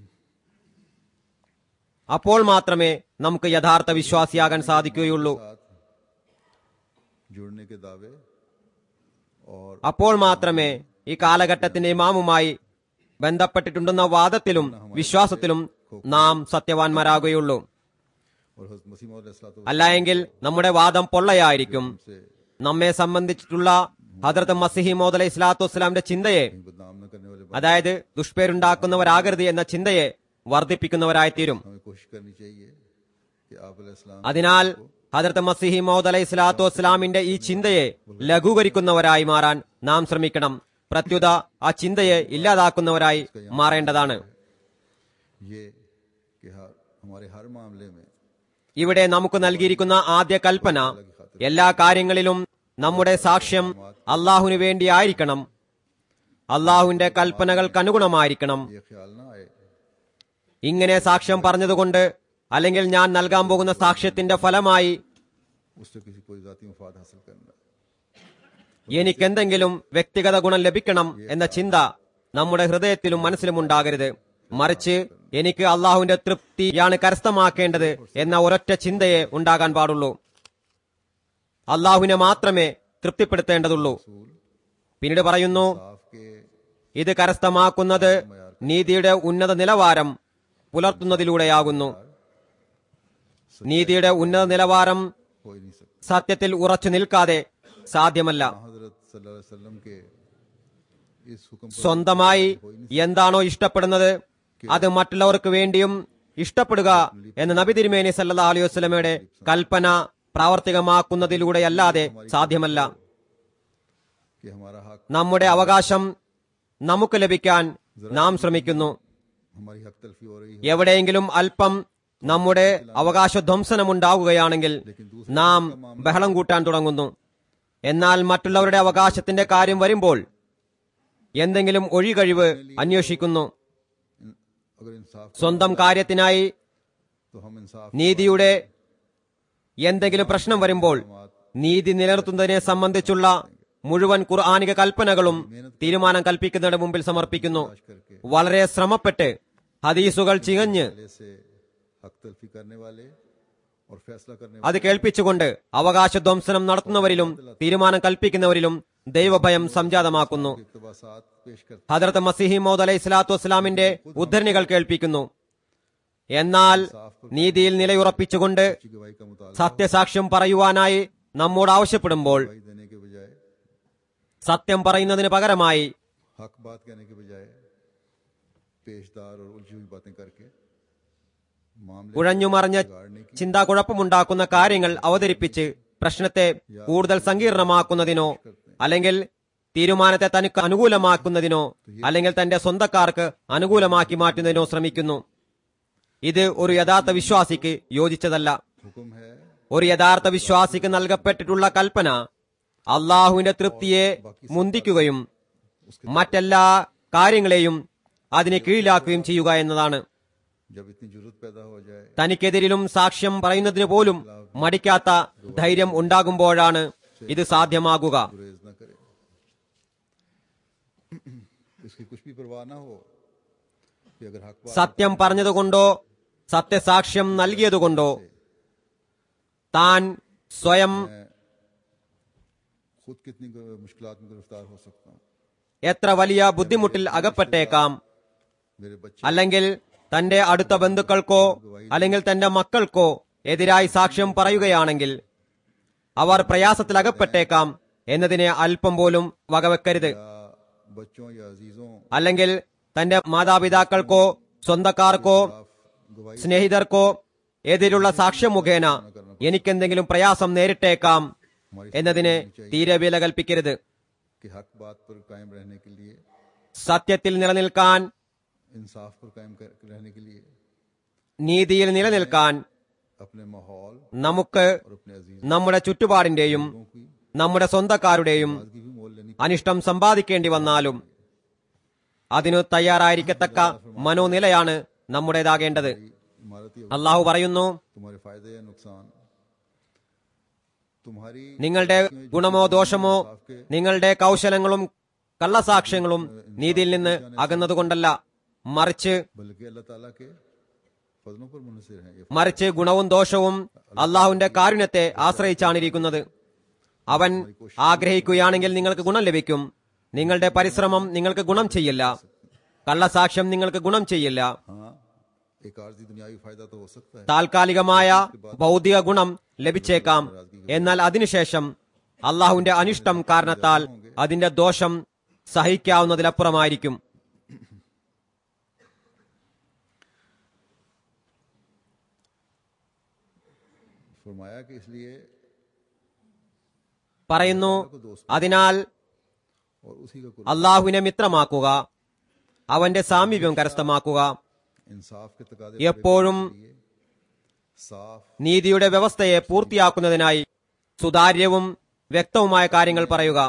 അപ്പോൾ മാത്രമേ നമുക്ക് യഥാർത്ഥ വിശ്വാസിയാകാൻ സാധിക്കുകയുള്ളൂ साथ जुड़ने के दावे और അപ്പോൾ മാത്രമേ ഈ കാലഘട്ടത്തിന്റെ ഇമാമുമായി ബന്ധപ്പെട്ടിട്ടുണ്ടെന്ന വാദത്തിലും വിശ്വാസത്തിലും നാം സത്യവാന്മാരാകുകയുള്ളൂ और हज़रत मसीह मौद अलैहिस्सलातु അല്ലായെങ്കിൽ നമ്മുടെ വാദം പൊള്ളയായിരിക്കും से നമ്മെ സംബന്ധിച്ചിട്ടുള്ള ഹദർത്ത് മസിഹി മോദ് അലൈഹി സ്വലാത്തു വസ്സലാമിന്റെ ചിന്തയെ कहीं बदनाम न करने वाले അതായത് ദുഷ്പേരുണ്ടാക്കുന്നവരാകരുത് എന്ന ചിന്തയെ വർദ്ധിപ്പിക്കുന്നവരായിത്തീരും हमें कोशिश करनी चाहिए कि आप अलैहिस्सलाम അതിനാൽ ഹദർത്ത് മസിഹി മൗദ് അലൈഹി സ്വലാത്തു വസ്സലാമിന്റെ ഈ ചിന്തയെ ലഘൂകരിക്കുന്നവരായി മാറാൻ നാം ശ്രമിക്കണം പ്രത്യുത ആ ചിന്തയെ ഇല്ലാതാക്കുന്നവരായി മാറേണ്ടതാണ് ये कि हर हमारे हर मामले में ഇവിടെ നമുക്ക് നൽകിയിരിക്കുന്ന ആദ്യ കൽപ്പന എല്ലാ കാര്യങ്ങളിലും നമ്മുടെ സാക്ഷ്യം അള്ളാഹുവിനു വേണ്ടിയായിരിക്കണം അള്ളാഹുവിന്റെ കൽപ്പനകൾക്കനുഗുണമായിരിക്കണം ये ख्याल ना आए ഇങ്ങനെ സാക്ഷ്യം പറഞ്ഞതുകൊണ്ട് അല്ലെങ്കിൽ ഞാൻ നൽകാൻ പോകുന്ന സാക്ഷ്യത്തിന്റെ ഫലമായി उससे किसी कोई जाती मुफाद हासिल करना എനിക്കെന്തെങ്കിലും വ്യക്തിഗത ഗുണം ലഭിക്കണം എന്ന ചിന്ത നമ്മുടെ ഹൃദയത്തിലും മനസ്സിലും ഉണ്ടാകരുത് മറിച്ച് എനിക്ക് അള്ളാഹുവിന്റെ തൃപ്തിയാണ് കരസ്ഥമാക്കേണ്ടത് എന്ന ഒരൊറ്റ ചിന്തയെ ഉണ്ടാകാൻ പാടുള്ളൂ അള്ളാഹുവിനെ മാത്രമേ തൃപ്തിപ്പെടുത്തേണ്ടതുള്ളൂ പിന്നീട് പറയുന്നു साफ के ഇത് കരസ്ഥമാക്കുന്നത് നീതിയുടെ ഉന്നത നിലവാരം പുലർത്തുന്നതിലൂടെയാകുന്നു നീതിയുടെ ഉന്നത നിലവാരം हो ही नहीं सकता സത്യത്തിൽ ഉറച്ചു നിൽക്കാതെ സാധ്യമല്ല हजरत सल्लल्लाहु अलैहि वसल्लम के इस हुक्म पर സ്വന്തമായി എന്താണോ ഇഷ്ടപ്പെടുന്നത് അത് മറ്റുള്ളവർക്ക് വേണ്ടിയും ഇഷ്ടപ്പെടുക എന്ന നബി തിരുമേനി സല്ലാ അലൈഹി വസ്ലമയുടെ കൽപ്പന പ്രാവർത്തികമാക്കുന്നതിലൂടെയല്ലാതെ സാധ്യമല്ല कि हमारा हक നമ്മുടെ അവകാശം നമുക്ക് ലഭിക്കാൻ നാം ശ്രമിക്കുന്നു हमारी हक तलफी हो रही है എവിടെയെങ്കിലും അല്പം നമ്മുടെ അവകാശധ്വംസനമുണ്ടാകുകയാണെങ്കിൽ നാം ബഹളം കൂട്ടാൻ തുടങ്ങുന്നു എന്നാൽ മറ്റുള്ളവരുടെ അവകാശത്തിന്റെ കാര്യം വരുമ്പോൾ എന്തെങ്കിലും ഒഴികഴിവ് അന്വേഷിക്കുന്നു इन- अगर इंसाफ സ്വന്തം കാര്യത്തിനായി तो हम इंसाफ നീതിയുടെ എന്തെങ്കിലും പ്രശ്നം വരുമ്പോൾ നീതി നിലനിർത്തുന്നതിനെ സംബന്ധിച്ചുള്ള മുഴുവൻ ഖുർആാനിക കൽപ്പനകളും തീരുമാനം കൽപ്പിക്കുന്നതിന് മുമ്പിൽ സമർപ്പിക്കുന്നു करके വളരെ ശ്രമപ്പെട്ട് ഹദീസുകൾ ചികഞ്ഞ് पहले से हक तलफी करने वाले और फैसला करने അത് കേൾപ്പിച്ചുകൊണ്ട് അവകാശധ്വംസനം നടത്തുന്നവരിലും തീരുമാനം കൽപ്പിക്കുന്നവരിലും ദൈവഭയം സംജാതമാക്കുന്നു वाले इकतबासात पेश करते ഹജറത്ത് മസിഹി മൗദ് അലൈഹി സ്വലാത്തു വസ്സലാമിന്റെ ഉദ്ധരണികൾ കേൾപ്പിക്കുന്നു എന്നാൽ നീതിയിൽ നിലയുറപ്പിച്ചുകൊണ്ട് की गवाही का मुतालबा സത്യസാക്ഷ്യം പറയുവാനായി നമ്മോട് ആവശ്യപ്പെടുമ്പോൾ गवाही देने के बजाय സത്യം പറയുന്നതിന് പകരമായി हक बात कहने के बजाय पेशदार और उलझी हुई बातें करके मामले കുഴഞ്ഞുമറിഞ്ഞ बिगाड़ने की ചിന്താകുഴപ്പമുണ്ടാക്കുന്ന കാര്യങ്ങൾ അവതരിപ്പിച്ച് പ്രശ്നത്തെ കൂടുതൽ സങ്കീർണമാക്കുന്നതിനോ അല്ലെങ്കിൽ തീരുമാനത്തെ തനിക്ക് അനുകൂലമാക്കുന്നതിനോ അല്ലെങ്കിൽ തന്റെ സ്വന്തക്കാർക്ക് അനുകൂലമാക്കി മാറ്റുന്നതിനോ ശ്രമിക്കുന്നു ഇത് ഒരു യഥാർത്ഥ വിശ്വാസിക്ക് യോജിച്ചതല്ല हुक्म है ഒരു യഥാർത്ഥ വിശ്വാസിക്ക് നൽകപ്പെട്ടിട്ടുള്ള കൽപ്പന അള്ളാഹുവിന്റെ തൃപ്തിയെ മുന്തിക്കുകയും മറ്റെല്ലാ കാര്യങ്ങളെയും അതിന് കീഴിലാക്കുകയും ചെയ്യുക എന്നതാണ് जब इतनी जरूरत पैदा हो जाए തനിക്കെതിരിലും സാക്ഷ്യം പറയുന്നതിന് പോലും മടിക്കാത്ത ധൈര്യം ഉണ്ടാകുമ്പോഴാണ് ഇത് സാധ്യമാകുക गुरेज न करे इसकी कुछ भी परवाह ना हो कि अगर हक बात സത്യം പറഞ്ഞതുകൊണ്ടോ സത്യസാക്ഷ്യം നൽകിയതുകൊണ്ടോ താൻ സ്വയം खुद कितनी मुश्किल में गिरफ्तार हो सकता हूँ എത്ര വലിയ ബുദ്ധിമുട്ടിൽ അകപ്പെട്ടേക്കാം मेरे बच्चे അല്ലെങ്കിൽ തന്റെ അടുത്ത ബന്ധുക്കൾക്കോ അല്ലെങ്കിൽ തന്റെ മക്കൾക്കോ എതിരായി സാക്ഷ്യം പറയുകയാണെങ്കിൽ അവർ പ്രയാസത്തിൽ അകപ്പെട്ടേക്കാം എന്നതിനെ അല്പം പോലും വകവെക്കരുത് या बच्चों या अजीजों അല്ലെങ്കിൽ തന്റെ മാതാപിതാക്കൾക്കോ സ്വന്തക്കാർക്കോ गवाही സ്നേഹിതർക്കോ എതിരുള്ള സാക്ഷ്യം മുഖേന എനിക്കെന്തെങ്കിലും പ്രയാസം നേരിട്ടേക്കാം എന്നതിനെ തീരെ വില കൽപ്പിക്കരുത് कि हक बात पर कायम रहने के लिए സത്യത്തിൽ നിലനിൽക്കാൻ इंसाफ पर कायम कर- रहने के लिए നീതിയിൽ നിലനിൽക്കാൻ अपने माहौल നമുക്ക് और अपने अजीजों നമ്മുടെ ചുറ്റുപാടിന്റെയും की നമ്മുടെ സ്വന്തക്കാരുടെയും की भी मोल लेनी അനിഷ്ടം സമ്പാദിക്കേണ്ടി വന്നാലും അതിനു തയ്യാറായിരിക്കത്തക്ക മനോനിലയാണ് നമ്മുടേതാകേണ്ടത് इमारती അള്ളാഹു പറയുന്നു तुम्हारे फायदे या नुकसान तुम्हारी നിങ്ങളുടെ ഗുണമോ ദോഷമോ നിങ്ങളുടെ കൗശലങ്ങളും കള്ളസാക്ഷ്യങ്ങളും നീതിയിൽ നിന്ന് അകന്നതുകൊണ്ടല്ല മറിച്ച് बल्कि अल्लाह ताला के फजलों पर मुनसिर हैं ये മറിച്ച് ഗുണവും ദോഷവും അള്ളാഹുവിന്റെ കാരുണ്യത്തെ ആശ്രയിച്ചാണിരിക്കുന്നത് അവൻ ആഗ്രഹിക്കുകയാണെങ്കിൽ നിങ്ങൾക്ക് ഗുണം ലഭിക്കും നിങ്ങളുടെ പരിശ്രമം നിങ്ങൾക്ക് ഗുണം ചെയ്യില്ല കള്ളസാക്ഷ്യം നിങ്ങൾക്ക് ഗുണം ചെയ്യില്ല हाँ एक आर्जी दुनियावी फायदा तो हो सकता है താൽക്കാലികമായ ഭൗതിക ഗുണം ലഭിച്ചേക്കാം എന്നാൽ അതിനുശേഷം അള്ളാഹുവിന്റെ അനിഷ്ടം കാരണത്താൽ അതിന്റെ ദോഷം സഹിക്കാവുന്നതിലപ്പുറമായിരിക്കും फरमाया कि इसलिए പറയുന്നു അതിനാൽ और उसी का कुर्बान അള്ളാഹുവിനെ മിത്രമാക്കുക അവന്റെ സാമീപ്യം കരസ്ഥമാക്കുക इंसाफ के तकाजे എപ്പോഴും लिए साफ നീതിയുടെ വ്യവസ്ഥയെ പൂർത്തിയാക്കുന്നതിനായി സുതാര്യവും വ്യക്തവുമായ കാര്യങ്ങൾ പറയുക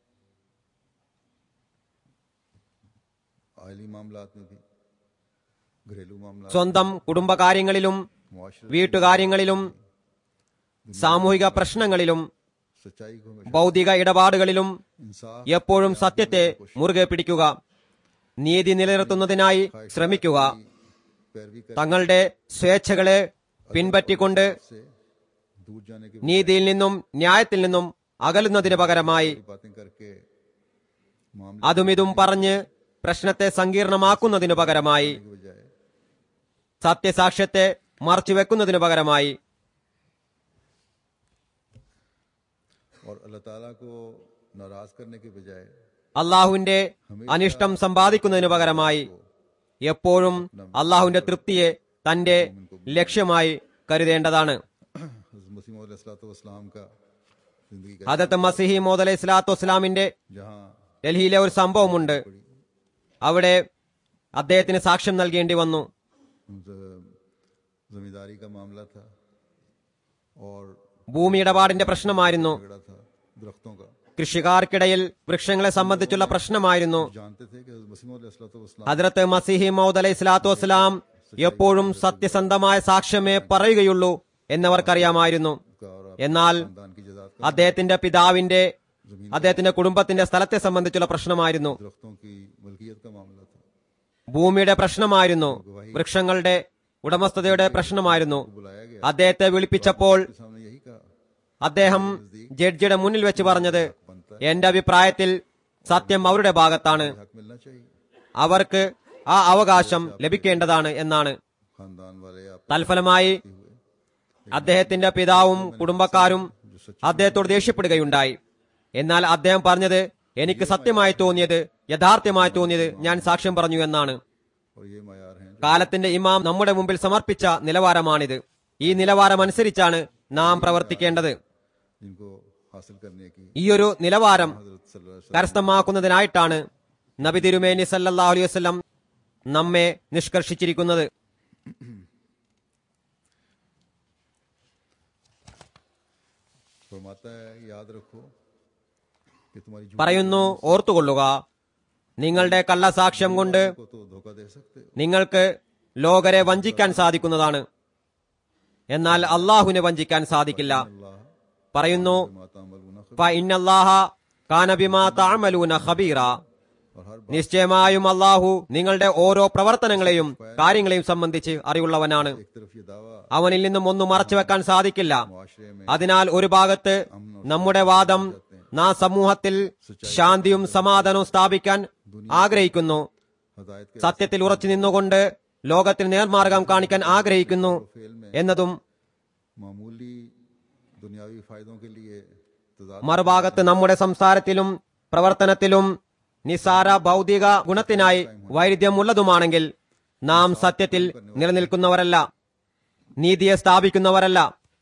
आयली मामलात में भी घरेलू मामला സ്വന്തം കുടുംബകാര്യങ്ങളിലും मुआशरे വീട്ടുകാര്യങ്ങളിലും സാമൂഹിക പ്രശ്നങ്ങളിലും सच्चाई को हमेशा ഭൗതിക ഇടപാടുകളിലും इंसाफ എപ്പോഴും സത്യത്തെ മുറുകെ പിടിക്കുക നീതി നിലനിർത്തുന്നതിനായി ശ്രമിക്കുക पैरवी कर തങ്ങളുടെ സ്വേച്ഛകളെ പിൻപറ്റിക്കൊണ്ട് से टूट जाने के നീതിയിൽ നിന്നും ന്യായത്തിൽ നിന്നും അകലുന്നതിന് പകരമായി बड़ी बातें करके मामले അതും ഇതും പറഞ്ഞ് പ്രശ്നത്തെ സങ്കീർണമാക്കുന്നതിനു പകരമായി के बजाय സത്യസാക്ഷ്യത്തെ മറച്ചുവെക്കുന്നതിനു പകരമായി और अल्लाह ताला को नाराज करने के बजाय അള്ളാഹുവിന്റെ അനിഷ്ടം സമ്പാദിക്കുന്നതിനു പകരമായി എപ്പോഴും അള്ളാഹുവിന്റെ തൃപ്തിയെ തന്റെ ലക്ഷ്യമായി കരുതേണ്ടതാണ് हज़रत मसीह वसलाम का जिंदगी का ഹദത്ത് മസിഹി മോദ് അലൈഹി സ്വലാത്തു വസ്സലാമിന്റെ जहाँ ഡൽഹിയിലെ ഒരു സംഭവമുണ്ട് അവിടെ അദ്ദേഹത്തിന് സാക്ഷ്യം നൽകേണ്ടി വന്നു ज- जमींदारी का मामला था और ഭൂമി ഇടപാടിന്റെ പ്രശ്നമായിരുന്നു झगड़ा था दरख्तों का കൃഷിക്കാർക്കിടയിൽ വൃക്ഷങ്ങളെ സംബന്ധിച്ചുള്ള പ്രശ്നമായിരുന്നു जानते थे कि मसीह वसलाम ഹദ്രത്ത് മസിഹി മൗദ് അലൈഹി സ്വലാത്തു വസ്സലാം എപ്പോഴും സത്യസന്ധമായ സാക്ഷ്യമേ പറയുകയുള്ളൂ എന്നവർക്കറിയാമായിരുന്നു का और എന്നാൽ खानदान की जदाद का അദ്ദേഹത്തിന്റെ പിതാവിന്റെ അദ്ദേഹത്തിന്റെ കുടുംബത്തിന്റെ സ്ഥലത്തെ സംബന്ധിച്ചുള്ള പ്രശ്നമായിരുന്നു दरख्तों की मलकियत का मामला था ഭൂമിയുടെ പ്രശ്നമായിരുന്നു വൃക്ഷങ്ങളുടെ ഉടമസ്ഥതയുടെ പ്രശ്നമായിരുന്നു बुलाया गया അദ്ദേഹത്തെ വിളിപ്പിച്ചപ്പോൾ के सामने यही कहा അദ്ദേഹം ജഡ്ജിയുടെ മുന്നിൽ വെച്ച് പറഞ്ഞത് എന്റെ അഭിപ്രായത്തിൽ സത്യം അവരുടെ ഭാഗത്താണ് हक मिलना चाहिए അവർക്ക് ആ അവകാശം ലഭിക്കേണ്ടതാണ് എന്നാണ് खानदान वाले आप തൽഫലമായി അദ്ദേഹത്തിന്റെ പിതാവും കുടുംബക്കാരും അദ്ദേഹത്തോട് ദേഷ്യപ്പെടുകയുണ്ടായി എന്നാൽ അദ്ദേഹം പറഞ്ഞത് എനിക്ക് സത്യമായി തോന്നിയത് യഥാർത്ഥമായി തോന്നിയത് ഞാൻ സാക്ഷ്യം പറഞ്ഞു എന്നാണ് और ये मैार हैं जो കാലത്തിന്റെ ഇമാം നമ്മുടെ മുമ്പിൽ സമർപ്പിച്ച നിലവാരമാണിത് ഈ നിലവാരം അനുസരിച്ചാണ് നാം പ്രവർത്തിക്കേണ്ടത് जिनको हासिल करने की ഈയൊരു നിലവാരം हजरत सल्लल्लाहु अलैहि കരസ്ഥമാക്കുന്നതിനായിട്ടാണ് നബി തിരുമേനി സല്ലല്ലാഹു അലൈഹി വസല്ലം നമ്മെ നിഷ്കർഷിച്ചിരിക്കുന്നത് वसल्लम फरमाता है याद रखो कि तुम्हारी झूठ പറയുന്നു ഓർത്തുകൊള്ളുക നിങ്ങളുടെ കള്ളസാക്ഷ്യം കൊണ്ട് को तो धोखा दे सकते हो നിങ്ങൾക്ക് ലോകരെ വഞ്ചിക്കാൻ സാധിക്കുന്നതാണ് എന്നാൽ അള്ളാഹുവിനെ വഞ്ചിക്കാൻ സാധിക്കില്ല अल्लाह പറയുന്നു माता अमल ഫഇന്നല്ലാഹ കാന ബിമാ തഅമലൂന ഖബീറ और हर നിശ്ചയമായും അള്ളാഹു നിങ്ങളുടെ ഓരോ പ്രവർത്തനങ്ങളെയും കാര്യങ്ങളെയും സംബന്ധിച്ച് അറിവുള്ളവനാണ് एक तरफ ये दावा അവനിൽ നിന്നും ഒന്നും മറച്ചുവെക്കാൻ സാധിക്കില്ല मुआशरे में അതിനാൽ ഒരു ഭാഗത്ത് നമ്മുടെ വാദം നാം സമൂഹത്തിൽ ശാന്തിയും സമാധാനവും സ്ഥാപിക്കാൻ ആഗ്രഹിക്കുന്നു हदायत के സത്യത്തിൽ ഉറച്ചു നിന്നുകൊണ്ട് ലോകത്തിൽ നേർമാർഗം കാണിക്കാൻ ആഗ്രഹിക്കുന്നു फेल में എന്നതും मामूली दुनियावी फायदों के लिए तजाद മറുഭാഗത്ത് നമ്മുടെ സംസാരത്തിലും പ്രവർത്തനത്തിലും നിസാര ഭൗതിക ഗുണത്തിനായി വൈരുദ്ധ്യമുള്ളതുമാണെങ്കിൽ നാം സത്യത്തിൽ നിലനിൽക്കുന്നവരല്ല നീതിയെ സ്ഥാപിക്കുന്നവരല്ല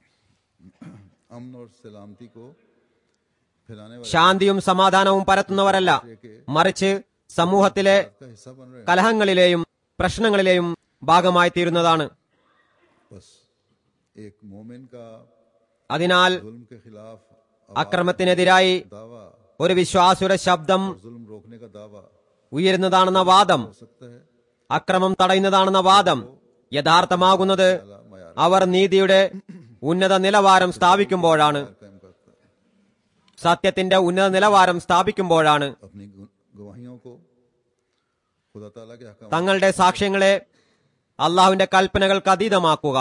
अमन और सलामती को फैलाने वाले ശാന്തിയും സമാധാനവും പരത്തുന്നവരല്ല മറിച്ച് സമൂഹത്തിലെ का हिस्सा बन रहे हैं കലഹങ്ങളിലെയും പ്രശ്നങ്ങളിലെയും ഭാഗമായി തീരുന്നതാണ് बस एक मोमिन का അതിനാൽ जुल्म के खिलाफ അക്രമത്തിനെതിരായി दावा ഒരു വിശ്വാസിയുടെ ശബ്ദം जुल्म रोकने का दावा ഉയരുന്നതാണെന്ന വാദം हो सकता है അക്രമം തടയുന്നതാണെന്ന വാദം യഥാർത്ഥമാകുന്നത് मैार അവർ നീതിയുടെ ഉന്നത നിലവാരം സ്ഥാപിക്കുമ്പോഴാണ് कायम करता है സത്യത്തിന്റെ ഉന്നത നിലവാരം സ്ഥാപിക്കുമ്പോഴാണ് अपनी गु- गवाहियों को खुदा ताला के हकाम തങ്ങളുടെ സാക്ഷ്യങ്ങളെ അള്ളാഹുവിന്റെ കൽപ്പനകൾക്ക് അതീതമാക്കുക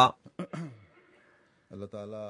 अल्लाह ताला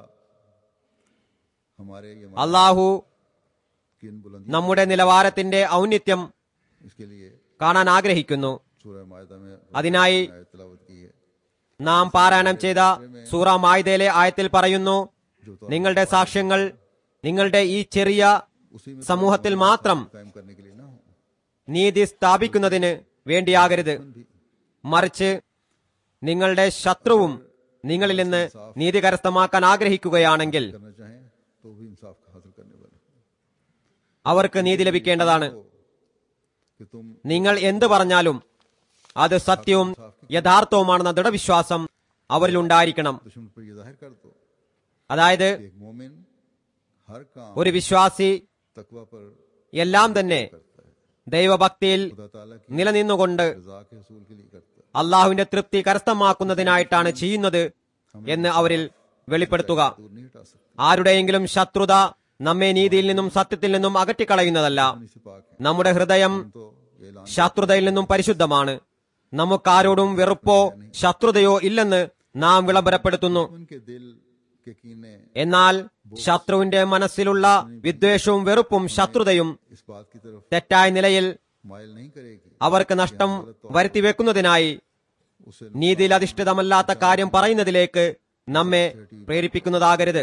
हमारे ये അള്ളാഹു किन बुलंदी നമ്മുടെ നിലവാരത്തിന്റെ ഔന്നിത്യം इसके लिए കാണാൻ ആഗ്രഹിക്കുന്നു सूरह मायदा में അതിനായി आयत तिलावत की है നാം പാരായണം ചെയ്ത സൂറ മായ്തയിലെ ആയത്തിൽ പറയുന്നു നിങ്ങളുടെ സാക്ഷ്യങ്ങൾ നിങ്ങളുടെ ഈ ചെറിയ उसी में സമൂഹത്തിൽ മാത്രം कायम करने के लिए ना हो നീതി സ്ഥാപിക്കുന്നതിന് വേണ്ടിയാകരുത് മറിച്ച് നിങ്ങളുടെ ശത്രുവും നിങ്ങളിൽ നിന്ന് നീതി കരസ്ഥമാക്കാൻ ആഗ്രഹിക്കുകയാണെങ്കിൽ करना चाहें तो भी इंसाफ का हासिल करने वाले അവർക്ക് നീതി ലഭിക്കേണ്ടതാണ് कि तुम നിങ്ങൾ എന്ത് പറഞ്ഞാലും അത് സത്യവും യഥാർത്ഥവുമാണെന്ന ദൃഢവിശ്വാസം അവരിൽ ഉണ്ടായിരിക്കണം दुश्मन पर ये जाहिर कर दो അതായത് कि एक मोमिन हर काम ഒരു വിശ്വാസി तकवा पर എല്ലാം തന്നെ करता है ദൈവഭക്തിയിൽ खुदा ताला की നിലനിന്നുകൊണ്ട് रजा के हसूल के लिए करता है അള്ളാഹുവിന്റെ തൃപ്തി കരസ്ഥമാക്കുന്നതിനായിട്ടാണ് ചെയ്യുന്നത് എന്ന് അവരിൽ വെളിപ്പെടുത്തുക दूर नहीं हटा सकते ആരുടെയെങ്കിലും ശത്രുത നമ്മെ നീതിയിൽ നിന്നും സത്യത്തിൽ നിന്നും അകറ്റിക്കളയുന്നതല്ല इसी पाक है നമ്മുടെ ഹൃദയം तो ये ऐलान ശത്രുതയിൽ നിന്നും പരിശുദ്ധമാണ് നമുക്കാരോടും വെറുപ്പോ ശത്രുതയോ ഇല്ലെന്ന് നാം വിളംബരപ്പെടുത്തുന്നു उनके दिल के कीने എന്നാൽ ശത്രുവിന്റെ മനസ്സിലുള്ള വിദ്വേഷവും വെറുപ്പും ശത്രുതയും इस बात की तरफ തെറ്റായ നിലയിൽ माइल नहीं करेगी അവർക്ക് നഷ്ടം വരുത്തിവെക്കുന്നതിനായി उसे നീതിയിൽ അധിഷ്ഠിതമല്ലാത്ത കാര്യം പറയുന്നതിലേക്ക് നമ്മെ പ്രേരിപ്പിക്കുന്നതാകരുത്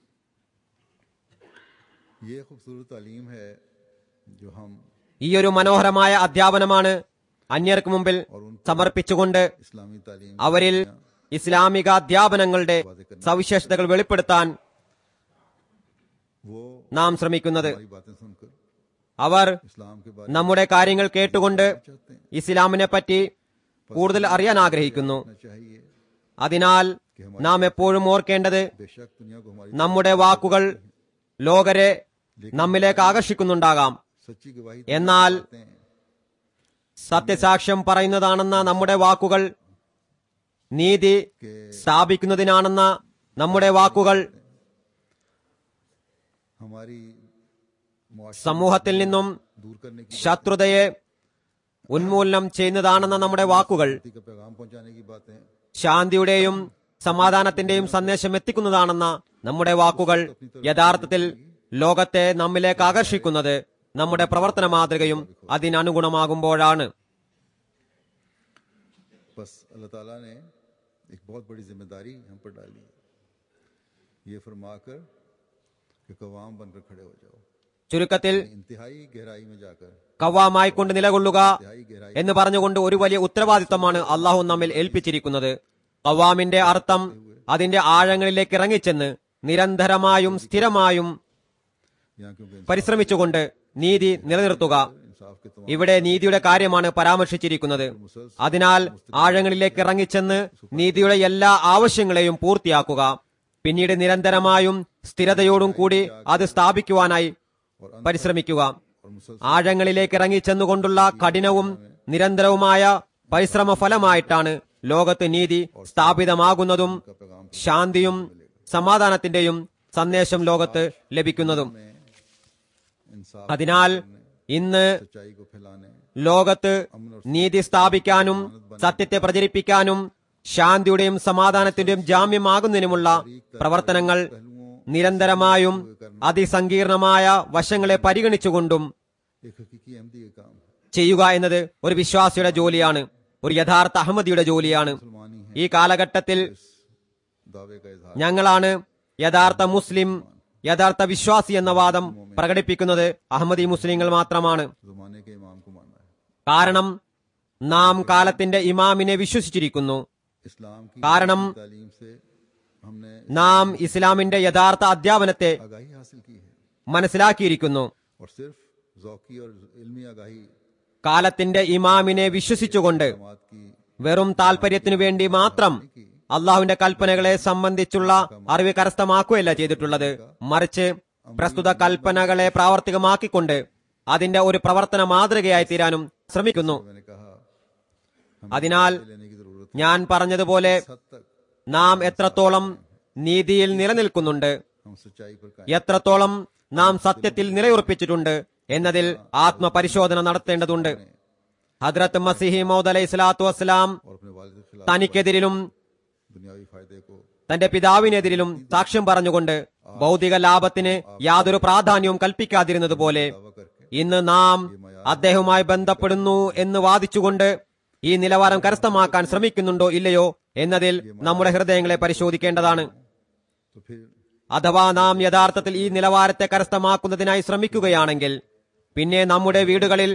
ये खूबसूरत तालीम है जो हम ഈ ഒരു മനോഹരമായ അധ്യാപനമാണ് അന്യർക്ക് മുമ്പിൽ സമർപ്പിച്ചുകൊണ്ട് इस्लामी तालीम അവരിൽ ഇസ്ലാമിക അധ്യാപനങ്ങളുടെ സവിശേഷതകൾ വെളിപ്പെടുത്താൻ वो നാം ശ്രമിക്കുന്നത് हमारी बातें सुनकर അവർ इस्लाम के बारे നമ്മുടെ കാര്യങ്ങൾ കേട്ടുകൊണ്ട് में चाहते हैं ഇസ്ലാമിനെ പറ്റി കൂടുതൽ അറിയാൻ ആഗ്രഹിക്കുന്നു करना चाहिए അതിനാൽ നാം എപ്പോഴും ഓർക്കേണ്ടത് बेशक दुनिया को हमारी നമ്മുടെ വാക്കുകൾ ലോകരെ നമ്മിലേക്ക് ആകർഷിക്കുന്നുണ്ടാകാം सच्ची गवाही എന്നാൽ देते हैं സത്യസാക്ഷ്യം പറയുന്നതാണെന്ന നമ്മുടെ വാക്കുകൾ നീതി സ്ഥാപിക്കുന്നതിനാണെന്ന നമ്മുടെ വാക്കുകൾ हमारी मुआशरे സമൂഹത്തിൽ നിന്നും दूर करने की ശത്രുതയെ ഉന്മൂലനം ചെയ്യുന്നതാണെന്ന നമ്മുടെ വാക്കുകൾ शांति का पैगाम पहुंचाने की बातें ശാന്തിയുടെയും സമാധാനത്തിന്റെയും സന്ദേശം എത്തിക്കുന്നതാണെന്ന നമ്മുടെ വാക്കുകൾ യഥാർത്ഥത്തിൽ ലോകത്തെ നമ്മിലേക്ക് ആകർഷിക്കുന്നത് നമ്മുടെ പ്രവർത്തന മാതൃകയും അതിനനുഗുണമാകുമ്പോഴാണ് बस अल्लाह ताला ने एक बहुत बड़ी जिम्मेदारी हम पर डाली है ये फरमाकर कि कवाम बनकर खड़े हो जाओ ചുരുക്കത്തിൽ इंतहाई गहराई में जाकर കവാമായിക്കൊണ്ട് നിലകൊള്ളുക इंतहाई गहराई എന്ന് പറഞ്ഞുകൊണ്ട് ഒരു വലിയ ഉത്തരവാദിത്തമാണ് അള്ളാഹു നമ്മിൽ ഏൽപ്പിച്ചിരിക്കുന്നത് കവാമിന്റെ അർത്ഥം അതിന്റെ ആഴങ്ങളിലേക്ക് ഇറങ്ങിച്ചെന്ന് നിരന്തരമായും സ്ഥിരമായും यहाँ क्योंकि പരിശ്രമിച്ചുകൊണ്ട് നീതി നിലനിർത്തുക इंसाफ के तमाम ഇവിടെ നീതിയുടെ കാര്യമാണ് പരാമർശിച്ചിരിക്കുന്നത് അതിനാൽ ആഴങ്ങളിലേക്ക് ഇറങ്ങിച്ചെന്ന് നീതിയുടെ എല്ലാ ആവശ്യങ്ങളെയും പൂർത്തിയാക്കുക പിന്നീട് നിരന്തരമായും സ്ഥിരതയോടും കൂടി അത് സ്ഥാപിക്കുവാനായി പരിശ്രമിക്കുക और मुसलसल ആഴങ്ങളിലേക്ക് ഇറങ്ങിച്ചെന്നുകൊണ്ടുള്ള കഠിനവും നിരന്തരവുമായ പരിശ്രമ ഫലമായിട്ടാണ് ലോകത്ത് നീതി സ്ഥാപിതമാകുന്നതും का पैगाम ശാന്തിയും സമാധാനത്തിന്റെയും സന്ദേശം ലോകത്ത് ലഭിക്കുന്നതും में इंसाफ അതിനാൽ ഇന്ന് सच्चाई को फैलाने ലോകത്ത് നീതി സ്ഥാപിക്കാനും സത്യത്തെ പ്രചരിപ്പിക്കാനും ശാന്തിയുടെയും സമാധാനത്തിന്റെയും ജാമ്യമാകുന്നതിനുമുള്ള പ്രവർത്തനങ്ങൾ നിരന്തരമായും അതിസങ്കീർണമായ വശങ്ങളെ പരിഗണിച്ചുകൊണ്ടും एक हकीकी अहमदी का काम है ചെയ്യുക എന്നത് ഒരു വിശ്വാസിയുടെ ജോലിയാണ് ഒരു യഥാർത്ഥ അഹമ്മദിയുടെ ജോലിയാണ് मुसलमानी है ഈ കാലഘട്ടത്തിൽ इस दावे का इजहार ഞങ്ങളാണ് യഥാർത്ഥ മുസ്ലിം യഥാർത്ഥ വിശ്വാസി എന്ന വാദം പ്രകടിപ്പിക്കുന്നത് അഹമ്മദി മുസ്ലിങ്ങൾ മാത്രമാണ് जमाने के इमाम को मानना है കാരണം നാം കാലത്തിന്റെ ഇമാമിനെ വിശ്വസിച്ചിരിക്കുന്നു इस्लाम की കാരണം तालीम से हमने നാം ഇസ്ലാമിന്റെ യഥാർത്ഥ അധ്യാപനത്തെ आगाही हासिल की है മനസ്സിലാക്കിയിരിക്കുന്നു और सिर्फ जौकी और इल्मी आगाही കാലത്തിന്റെ ഇമാമിനെ വിശ്വസിച്ചുകൊണ്ട് जमात की വെറും താല്പര്യത്തിനു വേണ്ടി മാത്രം അള്ളാഹുവിന്റെ കൽപ്പനകളെ സംബന്ധിച്ചുള്ള അറിവ് കരസ്ഥമാക്കുകയല്ല ചെയ്തിട്ടുള്ളത് മറിച്ച് പ്രസ്തുത കൽപ്പനകളെ പ്രാവർത്തികമാക്കിക്കൊണ്ട് അതിന്റെ ഒരു പ്രവർത്തന മാതൃകയായി തീരാനും ശ്രമിക്കുന്നു मैंने कहा അതിനാൽ लेने की जरूरत ഞാൻ പറഞ്ഞതുപോലെ हद तक നാം എത്രത്തോളം നീതിയിൽ നിലനിൽക്കുന്നുണ്ട് हम सच्चाई पर कायम എത്രത്തോളം നാം സത്യത്തിൽ നിലയുറപ്പിച്ചിട്ടുണ്ട് എന്നതിൽ ആത്മപരിശോധന നടത്തേണ്ടതുണ്ട് ഹദ്രത്ത് മസിഹി മൗദ് അലൈഹി സ്വലാത്തു വസ്സലാം और अपने वालिद के खिलाफ തനിക്കെതിരിലും दुनियावी फायदे को തന്റെ പിതാവിനെതിരിലും സാക്ഷ്യം പറഞ്ഞുകൊണ്ട് ഭൗതിക ലാഭത്തിന് യാതൊരു പ്രാധാന്യവും കൽപ്പിക്കാതിരുന്നതുപോലെ दावा करके ഇന്ന് നാം അദ്ദേഹവുമായി ബന്ധപ്പെടുന്നു എന്ന് വാദിച്ചുകൊണ്ട് ഈ നിലവാരം കരസ്ഥമാക്കാൻ ശ്രമിക്കുന്നുണ്ടോ ഇല്ലയോ എന്നതിൽ നമ്മുടെ ഹൃദയങ്ങളെ പരിശോധിക്കേണ്ടതാണ് तो फिर അഥവാ നാം യഥാർത്ഥത്തിൽ ഈ നിലവാരത്തെ കരസ്ഥമാക്കുന്നതിനായി ശ്രമിക്കുകയാണെങ്കിൽ പിന്നെ നമ്മുടെ വീടുകളിൽ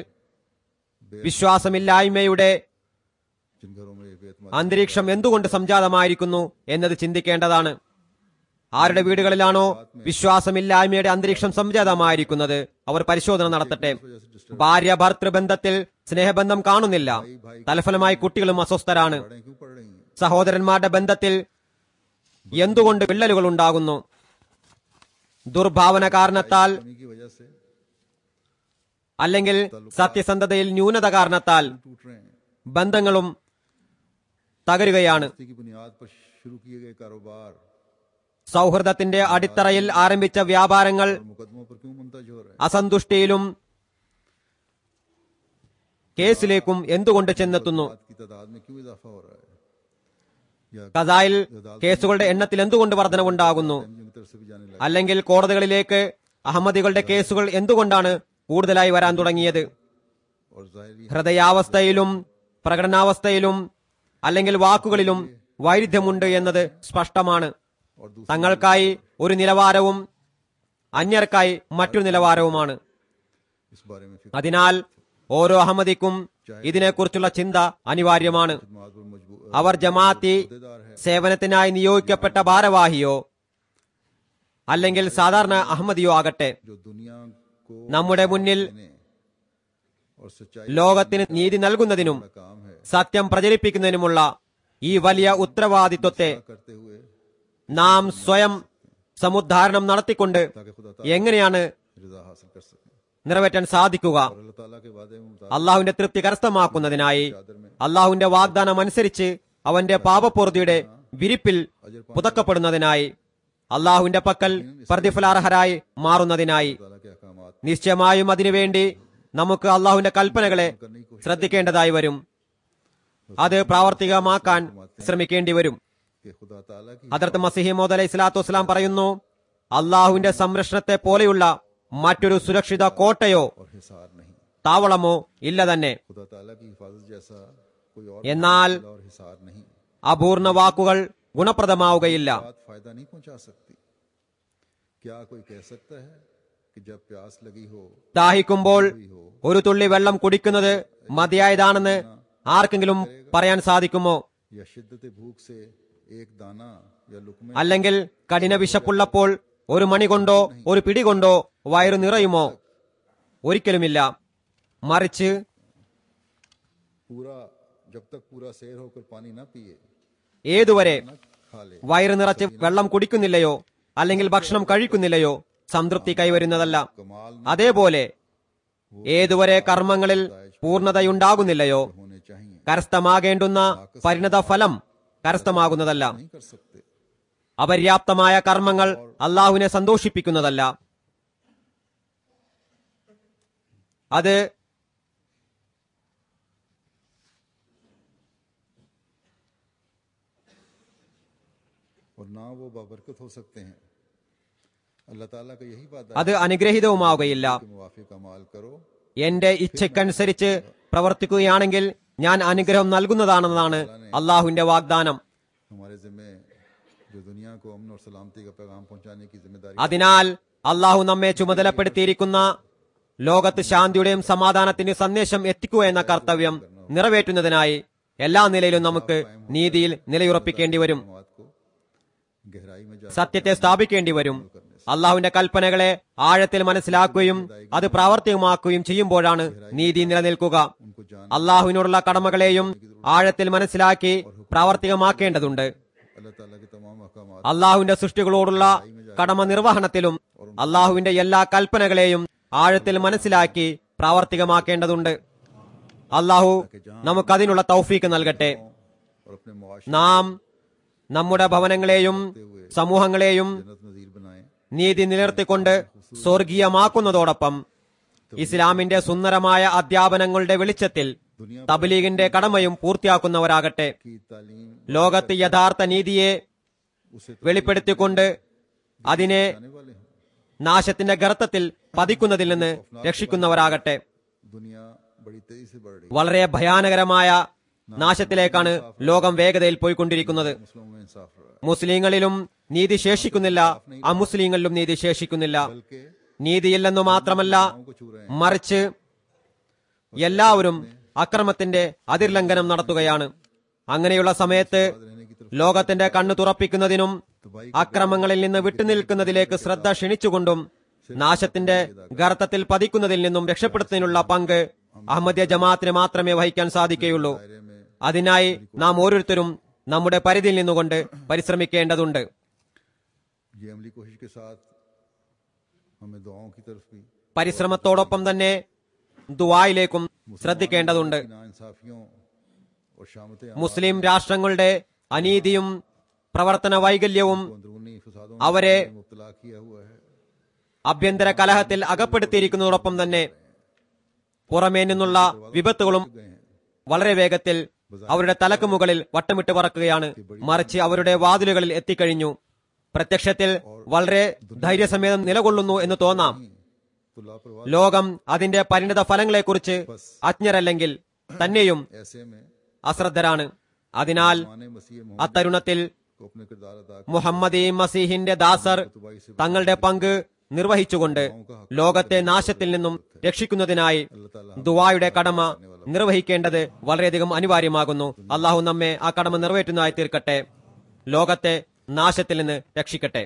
വിശ്വാസമില്ലായ്മയുടെ जिन घरों में एक एतमाद അന്തരീക്ഷം എന്തുകൊണ്ട് സംജാതമായിരിക്കുന്നു എന്നത് ചിന്തിക്കേണ്ടതാണ് ആരുടെ വീടുകളിലാണോ വിശ്വാസമില്ലായ്മയുടെ അന്തരീക്ഷം സംജാതമായിരിക്കുന്നത് അവർ പരിശോധന നടത്തട്ടെ ഭാര്യ ഭർത്തൃബന്ധത്തിൽ സ്നേഹബന്ധം കാണുന്നില്ല തലഫലമായി കുട്ടികളും അസ്വസ്ഥരാണ് पढ़ें क्यों पढ़ रही हैं സഹോദരന്മാരുടെ ബന്ധത്തിൽ എന്തുകൊണ്ട് വിള്ളലുകൾ ഉണ്ടാകുന്നു ദുർഭാവന കാരണത്താൽ कमी की वजह से അല്ലെങ്കിൽ സത്യസന്ധതയിൽ ന്യൂനത കാരണത്താൽ टूट रहे हैं ബന്ധങ്ങളും തകരുകയാണ് दोस्ती की बुनियाद पर शुरू किए गए कारोबार സൗഹൃദത്തിന്റെ അടിത്തറയിൽ ആരംഭിച്ച വ്യാപാരങ്ങൾ और मुकदमों पर क्यों मुंतज हो रहे हैं അസന്തുഷ്ടിയിലും കേസിലേക്കും എന്തുകൊണ്ട് ചെന്നെത്തുന്നു बात की तादाद में क्यों इजाफा हो रहा है കസായിൽ കേസുകളുടെ എണ്ണത്തിൽ എന്തുകൊണ്ട് വർധനവുണ്ടാകുന്നു एमजी की तरफ से भी जाने लगा അല്ലെങ്കിൽ കോടതികളിലേക്ക് അഹമ്മദികളുടെ കേസുകൾ എന്തുകൊണ്ടാണ് കൂടുതലായി വരാൻ തുടങ്ങിയത് और जाहिर ഹൃദയാവസ്ഥയിലും പ്രകടനാവസ്ഥയിലും അല്ലെങ്കിൽ വാക്കുകളിലും വൈരുദ്ധ്യമുണ്ട് എന്നത് സ്പഷ്ടമാണ് और दूसरी തങ്ങൾക്കായി ഒരു നിലവാരവും അന്യർക്കായി മറ്റൊരു നിലവാരവുമാണ് इस बारे में फिक्र അതിനാൽ ഓരോ അഹമ്മദിക്കും ഇതിനെക്കുറിച്ചുള്ള ചിന്ത അനിവാര്യമാണ് खिदमत पर मजबूर അവർ ജമാഅത്തി अहदेदार है സേവനത്തിനായി നിയോഗിക്കപ്പെട്ട ഭാരവാഹിയോ അല്ലെങ്കിൽ സാധാരണ അഹമ്മദിയോ ആകട്ടെ जो दुनिया को നമ്മുടെ മുന്നിൽ देने और सच्चाई ലോകത്തിന് നീതി നൽകുന്നതിനും का काम है സത്യം പ്രചരിപ്പിക്കുന്നതിനുമുള്ള ഈ വലിയ ഉത്തരവാദിത്വത്തെ करते हुए നാം സ്വയം സമുദ്ധാരണം നടത്തിക്കൊണ്ട് ताकि खुदा എങ്ങനെയാണ് रजा हासिल कर सके നിറവേറ്റാൻ സാധിക്കുക और अल्लाह ताला के वादे मुताबिक അള്ളാഹുവിന്റെ തൃപ്തി കരസ്ഥമാക്കുന്നതിനായി അള്ളാഹുവിന്റെ വാഗ്ദാനം അനുസരിച്ച് അവന്റെ പാപപൂർത്തിയുടെ വിരിപ്പിൽ പുതക്കപ്പെടുന്നതിനായി അള്ളാഹുവിന്റെ പക്കൽ പ്രതിഫലാർഹരായി മാറുന്നതിനായി ताला के अहकामात നിശ്ചയമായും അതിനുവേണ്ടി നമുക്ക് അള്ളാഹുവിന്റെ കൽപ്പനകളെ ശ്രദ്ധിക്കേണ്ടതായി വരും അത് പ്രാവർത്തികമാക്കാൻ ശ്രമിക്കേണ്ടി വരും के खुदा ताला की ഹദർത്ത് മസിഹിമോദ് അലൈഹി സ്വലാത്തു വസ്സലാം പറയുന്നു അള്ളാഹുവിന്റെ സംരക്ഷണത്തെ പോലെയുള്ള മറ്റൊരു സുരക്ഷിത കോട്ടയോ और हिसार नहीं താവളമോ ഇല്ല തന്നെ खुदा ताला की हिफाजत जैसा कोई और എന്നാൽ और हिसार नहीं അപൂർണ വാക്കുകൾ ഗുണപ്രദമാവുകയില്ല बात फायदा नहीं पहुंचा सकती क्या कोई कह सकता है कि जब प्यास लगी हो ദാഹിക്കുമ്പോൾ ഒരു തുള്ളി വെള്ളം കുടിക്കുന്നത് മതിയായതാണെന്ന് ആർക്കെങ്കിലും പറയാൻ സാധിക്കുമോ या शिद्दत भूख से एक दाना या लुकमे അല്ലെങ്കിൽ കഠിന വിശപ്പുള്ളപ്പോൾ ഒരു മണി കൊണ്ടോ ഒരു പിടി കൊണ്ടോ വയറു നിറയുമോ ഒരിക്കലുമില്ല മറിച്ച് पूरा जब तक पूरा सैर होकर पानी ना पिए ഏതുവരെ ना खा ले വയറ് നിറച്ച് വെള്ളം കുടിക്കുന്നില്ലയോ അല്ലെങ്കിൽ ഭക്ഷണം കഴിക്കുന്നില്ലയോ സംതൃപ്തി കൈവരുന്നതല്ല कमाल അതേപോലെ ഏതുവരെ കർമ്മങ്ങളിൽ പൂർണ്ണതയുണ്ടാകുന്നില്ലയോ होने चाहिए കരസ്ഥമാകേണ്ടുന്ന പരിണത ഫലം കരസ്ഥമാകുന്നതല്ല नहीं कर सकते അപര്യാപ്തമായ കർമ്മങ്ങൾ അള്ളാഹുവിനെ സന്തോഷിപ്പിക്കുന്നതല്ല അത് और ना वो बाबरकत हो सकते हैं अल्लाह ताला का यही वादा അത് അനുഗ്രഹീതവുമാവുകയില്ല है कि मुवाफिक अमाल करो എന്റെ ഇച്ഛയ്ക്കനുസരിച്ച് പ്രവർത്തിക്കുകയാണെങ്കിൽ ഞാൻ അനുഗ്രഹം നൽകുന്നതാണെന്നാണ് അള്ളാഹുവിന്റെ വാഗ്ദാനം हमारे जिम्मे जो दुनिया को अमन और सलामती का पैगाम पहुंचाने की जिम्मेदारी അതിനാൽ അള്ളാഹു നമ്മെ ചുമതലപ്പെടുത്തിയിരിക്കുന്ന ലോകത്ത് ശാന്തിയുടെയും സമാധാനത്തിന്റെ സന്ദേശം എത്തിക്കുക എന്ന കർത്തവ്യം നിറവേറ്റുന്നതിനായി എല്ലാ നിലയിലും നമുക്ക് നീതിയിൽ നിലയുറപ്പിക്കേണ്ടി വരും बात को गहराई में जा സത്യത്തെ സ്ഥാപിക്കേണ്ടി വരും അള്ളാഹുവിന്റെ കൽപ്പനകളെ ആഴത്തിൽ മനസ്സിലാക്കുകയും അത് പ്രാവർത്തികമാക്കുകയും ചെയ്യുമ്പോഴാണ് നീതി നിലനിൽക്കുക उनको जान അള്ളാഹുവിനോടുള്ള കടമകളെയും ആഴത്തിൽ മനസ്സിലാക്കി പ്രാവർത്തികമാക്കേണ്ടതുണ്ട് अल्लाह ताला के तमाम अहकाम അള്ളാഹുവിന്റെ സൃഷ്ടികളോടുള്ള കടമ നിർവഹണത്തിലും അള്ളാഹുവിന്റെ എല്ലാ കൽപ്പനകളെയും ആഴത്തിൽ മനസ്സിലാക്കി പ്രാവർത്തികമാക്കേണ്ടതുണ്ട് അള്ളാഹു നമുക്കതിനുള്ള തൗഫീക്ക് നൽകട്ടെ और अपने मुआश നാം നമ്മുടെ ഭവനങ്ങളെയും സമൂഹങ്ങളെയും जन्नत नजीर बनाएं നീതി നിലനിർത്തിക്കൊണ്ട് സ്വർഗീയമാക്കുന്നതോടൊപ്പം ഇസ്ലാമിന്റെ സുന്ദരമായ അധ്യാപനങ്ങളുടെ വെളിച്ചത്തിൽ തബ്ലീഗിന്റെ കടമയും പൂർത്തിയാക്കുന്നവരാകട്ടെ की तालीम ലോകത്ത് യഥാർത്ഥ നീതിയെ उसे വെളിപ്പെടുത്തിക്കൊണ്ട് അതിനെ आने वाले हैं നാശത്തിന്റെ ഗർത്തത്തിൽ പതിക്കുന്നതിൽ നിന്ന് രക്ഷിക്കുന്നവരാകട്ടെ दुनिया बड़ी तेजी से बढ़ रही വളരെ ഭയാനകരമായ നാശത്തിലേക്കാണ് ലോകം വേഗതയിൽ പോയിക്കൊണ്ടിരിക്കുന്നത് है मुस्लिमों में इंसाफ रहा है മുസ്ലിങ്ങളിലും നീതി ശേഷിക്കുന്നില്ല അമുസ്ലിങ്ങളിലും നീതി ശേഷിക്കുന്നില്ല बल्कि നീതിയില്ലെന്നു മാത്രമല്ല गाँव को छू रहे हैं മറിച്ച് എല്ലാവരും അക്രമത്തിന്റെ അതിർലംഘനം നടത്തുകയാണ് അങ്ങനെയുള്ള സമയത്ത് रहने की तरफ ലോകത്തിന്റെ കണ്ണു തുറപ്പിക്കുന്നതിനും അക്രമങ്ങളിൽ നിന്ന് വിട്ടുനിൽക്കുന്നതിലേക്ക് ശ്രദ്ധ ക്ഷണിച്ചുകൊണ്ടും നാശത്തിന്റെ ഗർത്തത്തിൽ പതിക്കുന്നതിൽ നിന്നും രക്ഷപ്പെടുത്തുന്നതിനുള്ള പങ്ക് അഹമ്മദിയ ജമാഅത്തിന് മാത്രമേ വഹിക്കാൻ സാധിക്കുകയുള്ളൂ दायरे में അതിനായി നാം ഓരോരുത്തരും നമ്മുടെ പരിധിയിൽ നിന്നുകൊണ്ട് പരിശ്രമിക്കേണ്ടതുണ്ട് ये अमली कोशिश के साथ हमें दुआओं की तरफ भी പരിശ്രമത്തോടൊപ്പം തന്നെ ദുവായിലേക്കും ശ്രദ്ധിക്കേണ്ടതുണ്ട് इंसाफियों और शामत മുസ്ലിം രാഷ്ട്രങ്ങളുടെ അനീതിയും പ്രവർത്തന വൈകല്യവും अंदरूनी फसादों അവരെ में मुब्तला किया हुआ है ആഭ്യന്തര കലഹത്തിൽ അകപ്പെടുത്തിയിരിക്കുന്നതോടൊപ്പം തന്നെ പുറമേ നിന്നുള്ള വിപത്തുകളും गए हैं വളരെ വേഗത്തിൽ അവരുടെ തലക്ക് മുകളിൽ വട്ടമിട്ട് പറക്കുകയാണ് മറിച്ച് അവരുടെ വാതിലുകളിൽ എത്തിക്കഴിഞ്ഞു പ്രത്യക്ഷത്തിൽ വളരെ ധൈര്യസമേതം നിലകൊള്ളുന്നു എന്ന് തോന്നാം तो लापरवाह ലോകം അതിന്റെ പരിണിത ഫലങ്ങളെക്കുറിച്ച് അജ്ഞരല്ലെങ്കിൽ തന്നെയും ऐसे में അശ്രദ്ധരാണ് അതിനാൽ माने मसीह അത്തരുണത്തിൽ को अपने किरदार अदा മുഹമ്മദ് മസീഹിന്റെ ദാസർ തങ്ങളുടെ പങ്ക് നിർവഹിച്ചുകൊണ്ട് ലോകത്തെ നാശത്തിൽ നിന്നും രക്ഷിക്കുന്നതിനായി ദുവായുടെ കടമ നിർവഹിക്കേണ്ടത് വളരെയധികം അനിവാര്യമാകുന്നു അള്ളാഹു നമ്മെ ആ കടമ നിറവേറ്റുന്നതായി തീർക്കട്ടെ ലോകത്തെ നാശത്തിൽ നിന്ന് രക്ഷിക്കട്ടെ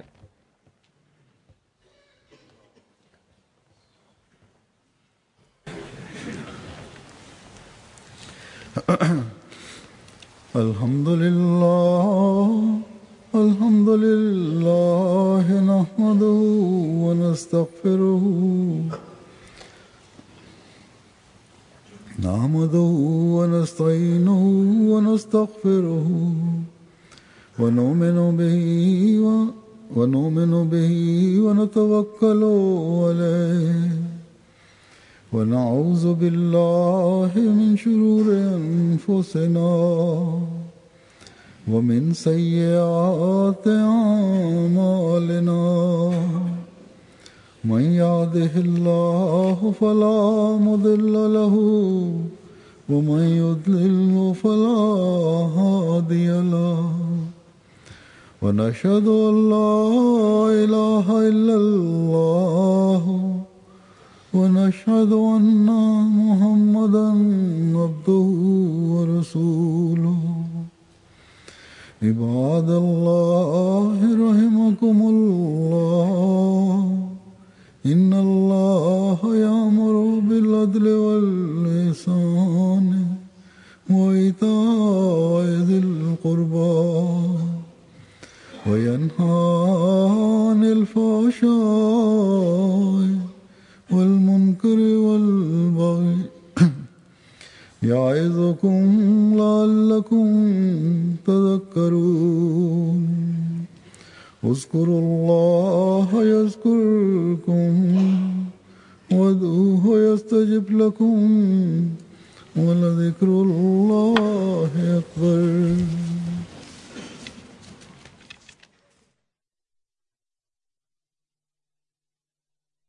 الحمد لله الحمد لله نحمده ونستغفره نحمده ونستعينه ونستغفره ونؤمن به و- ونؤمن به ونتوكل عليه ونعوذ بالله من شرور أنفسنا ومن سيئات أعمالنا من يهده الله فلا مضل له ومن يضلل فلا هادي له ونشهد أن لا إله إلا الله ونشهد أن محمدا عبده ورسوله عباد الله رحمكم الله إن الله يأمر بالعدل والإحسان وإيتاء ذي القربى وينهى عن الفحشاء والمنكر والبغي يعظكم لعلكم تذكرون اذكروا الله يذكركم وادعوه يستجب لكم ولذكر الله أكبر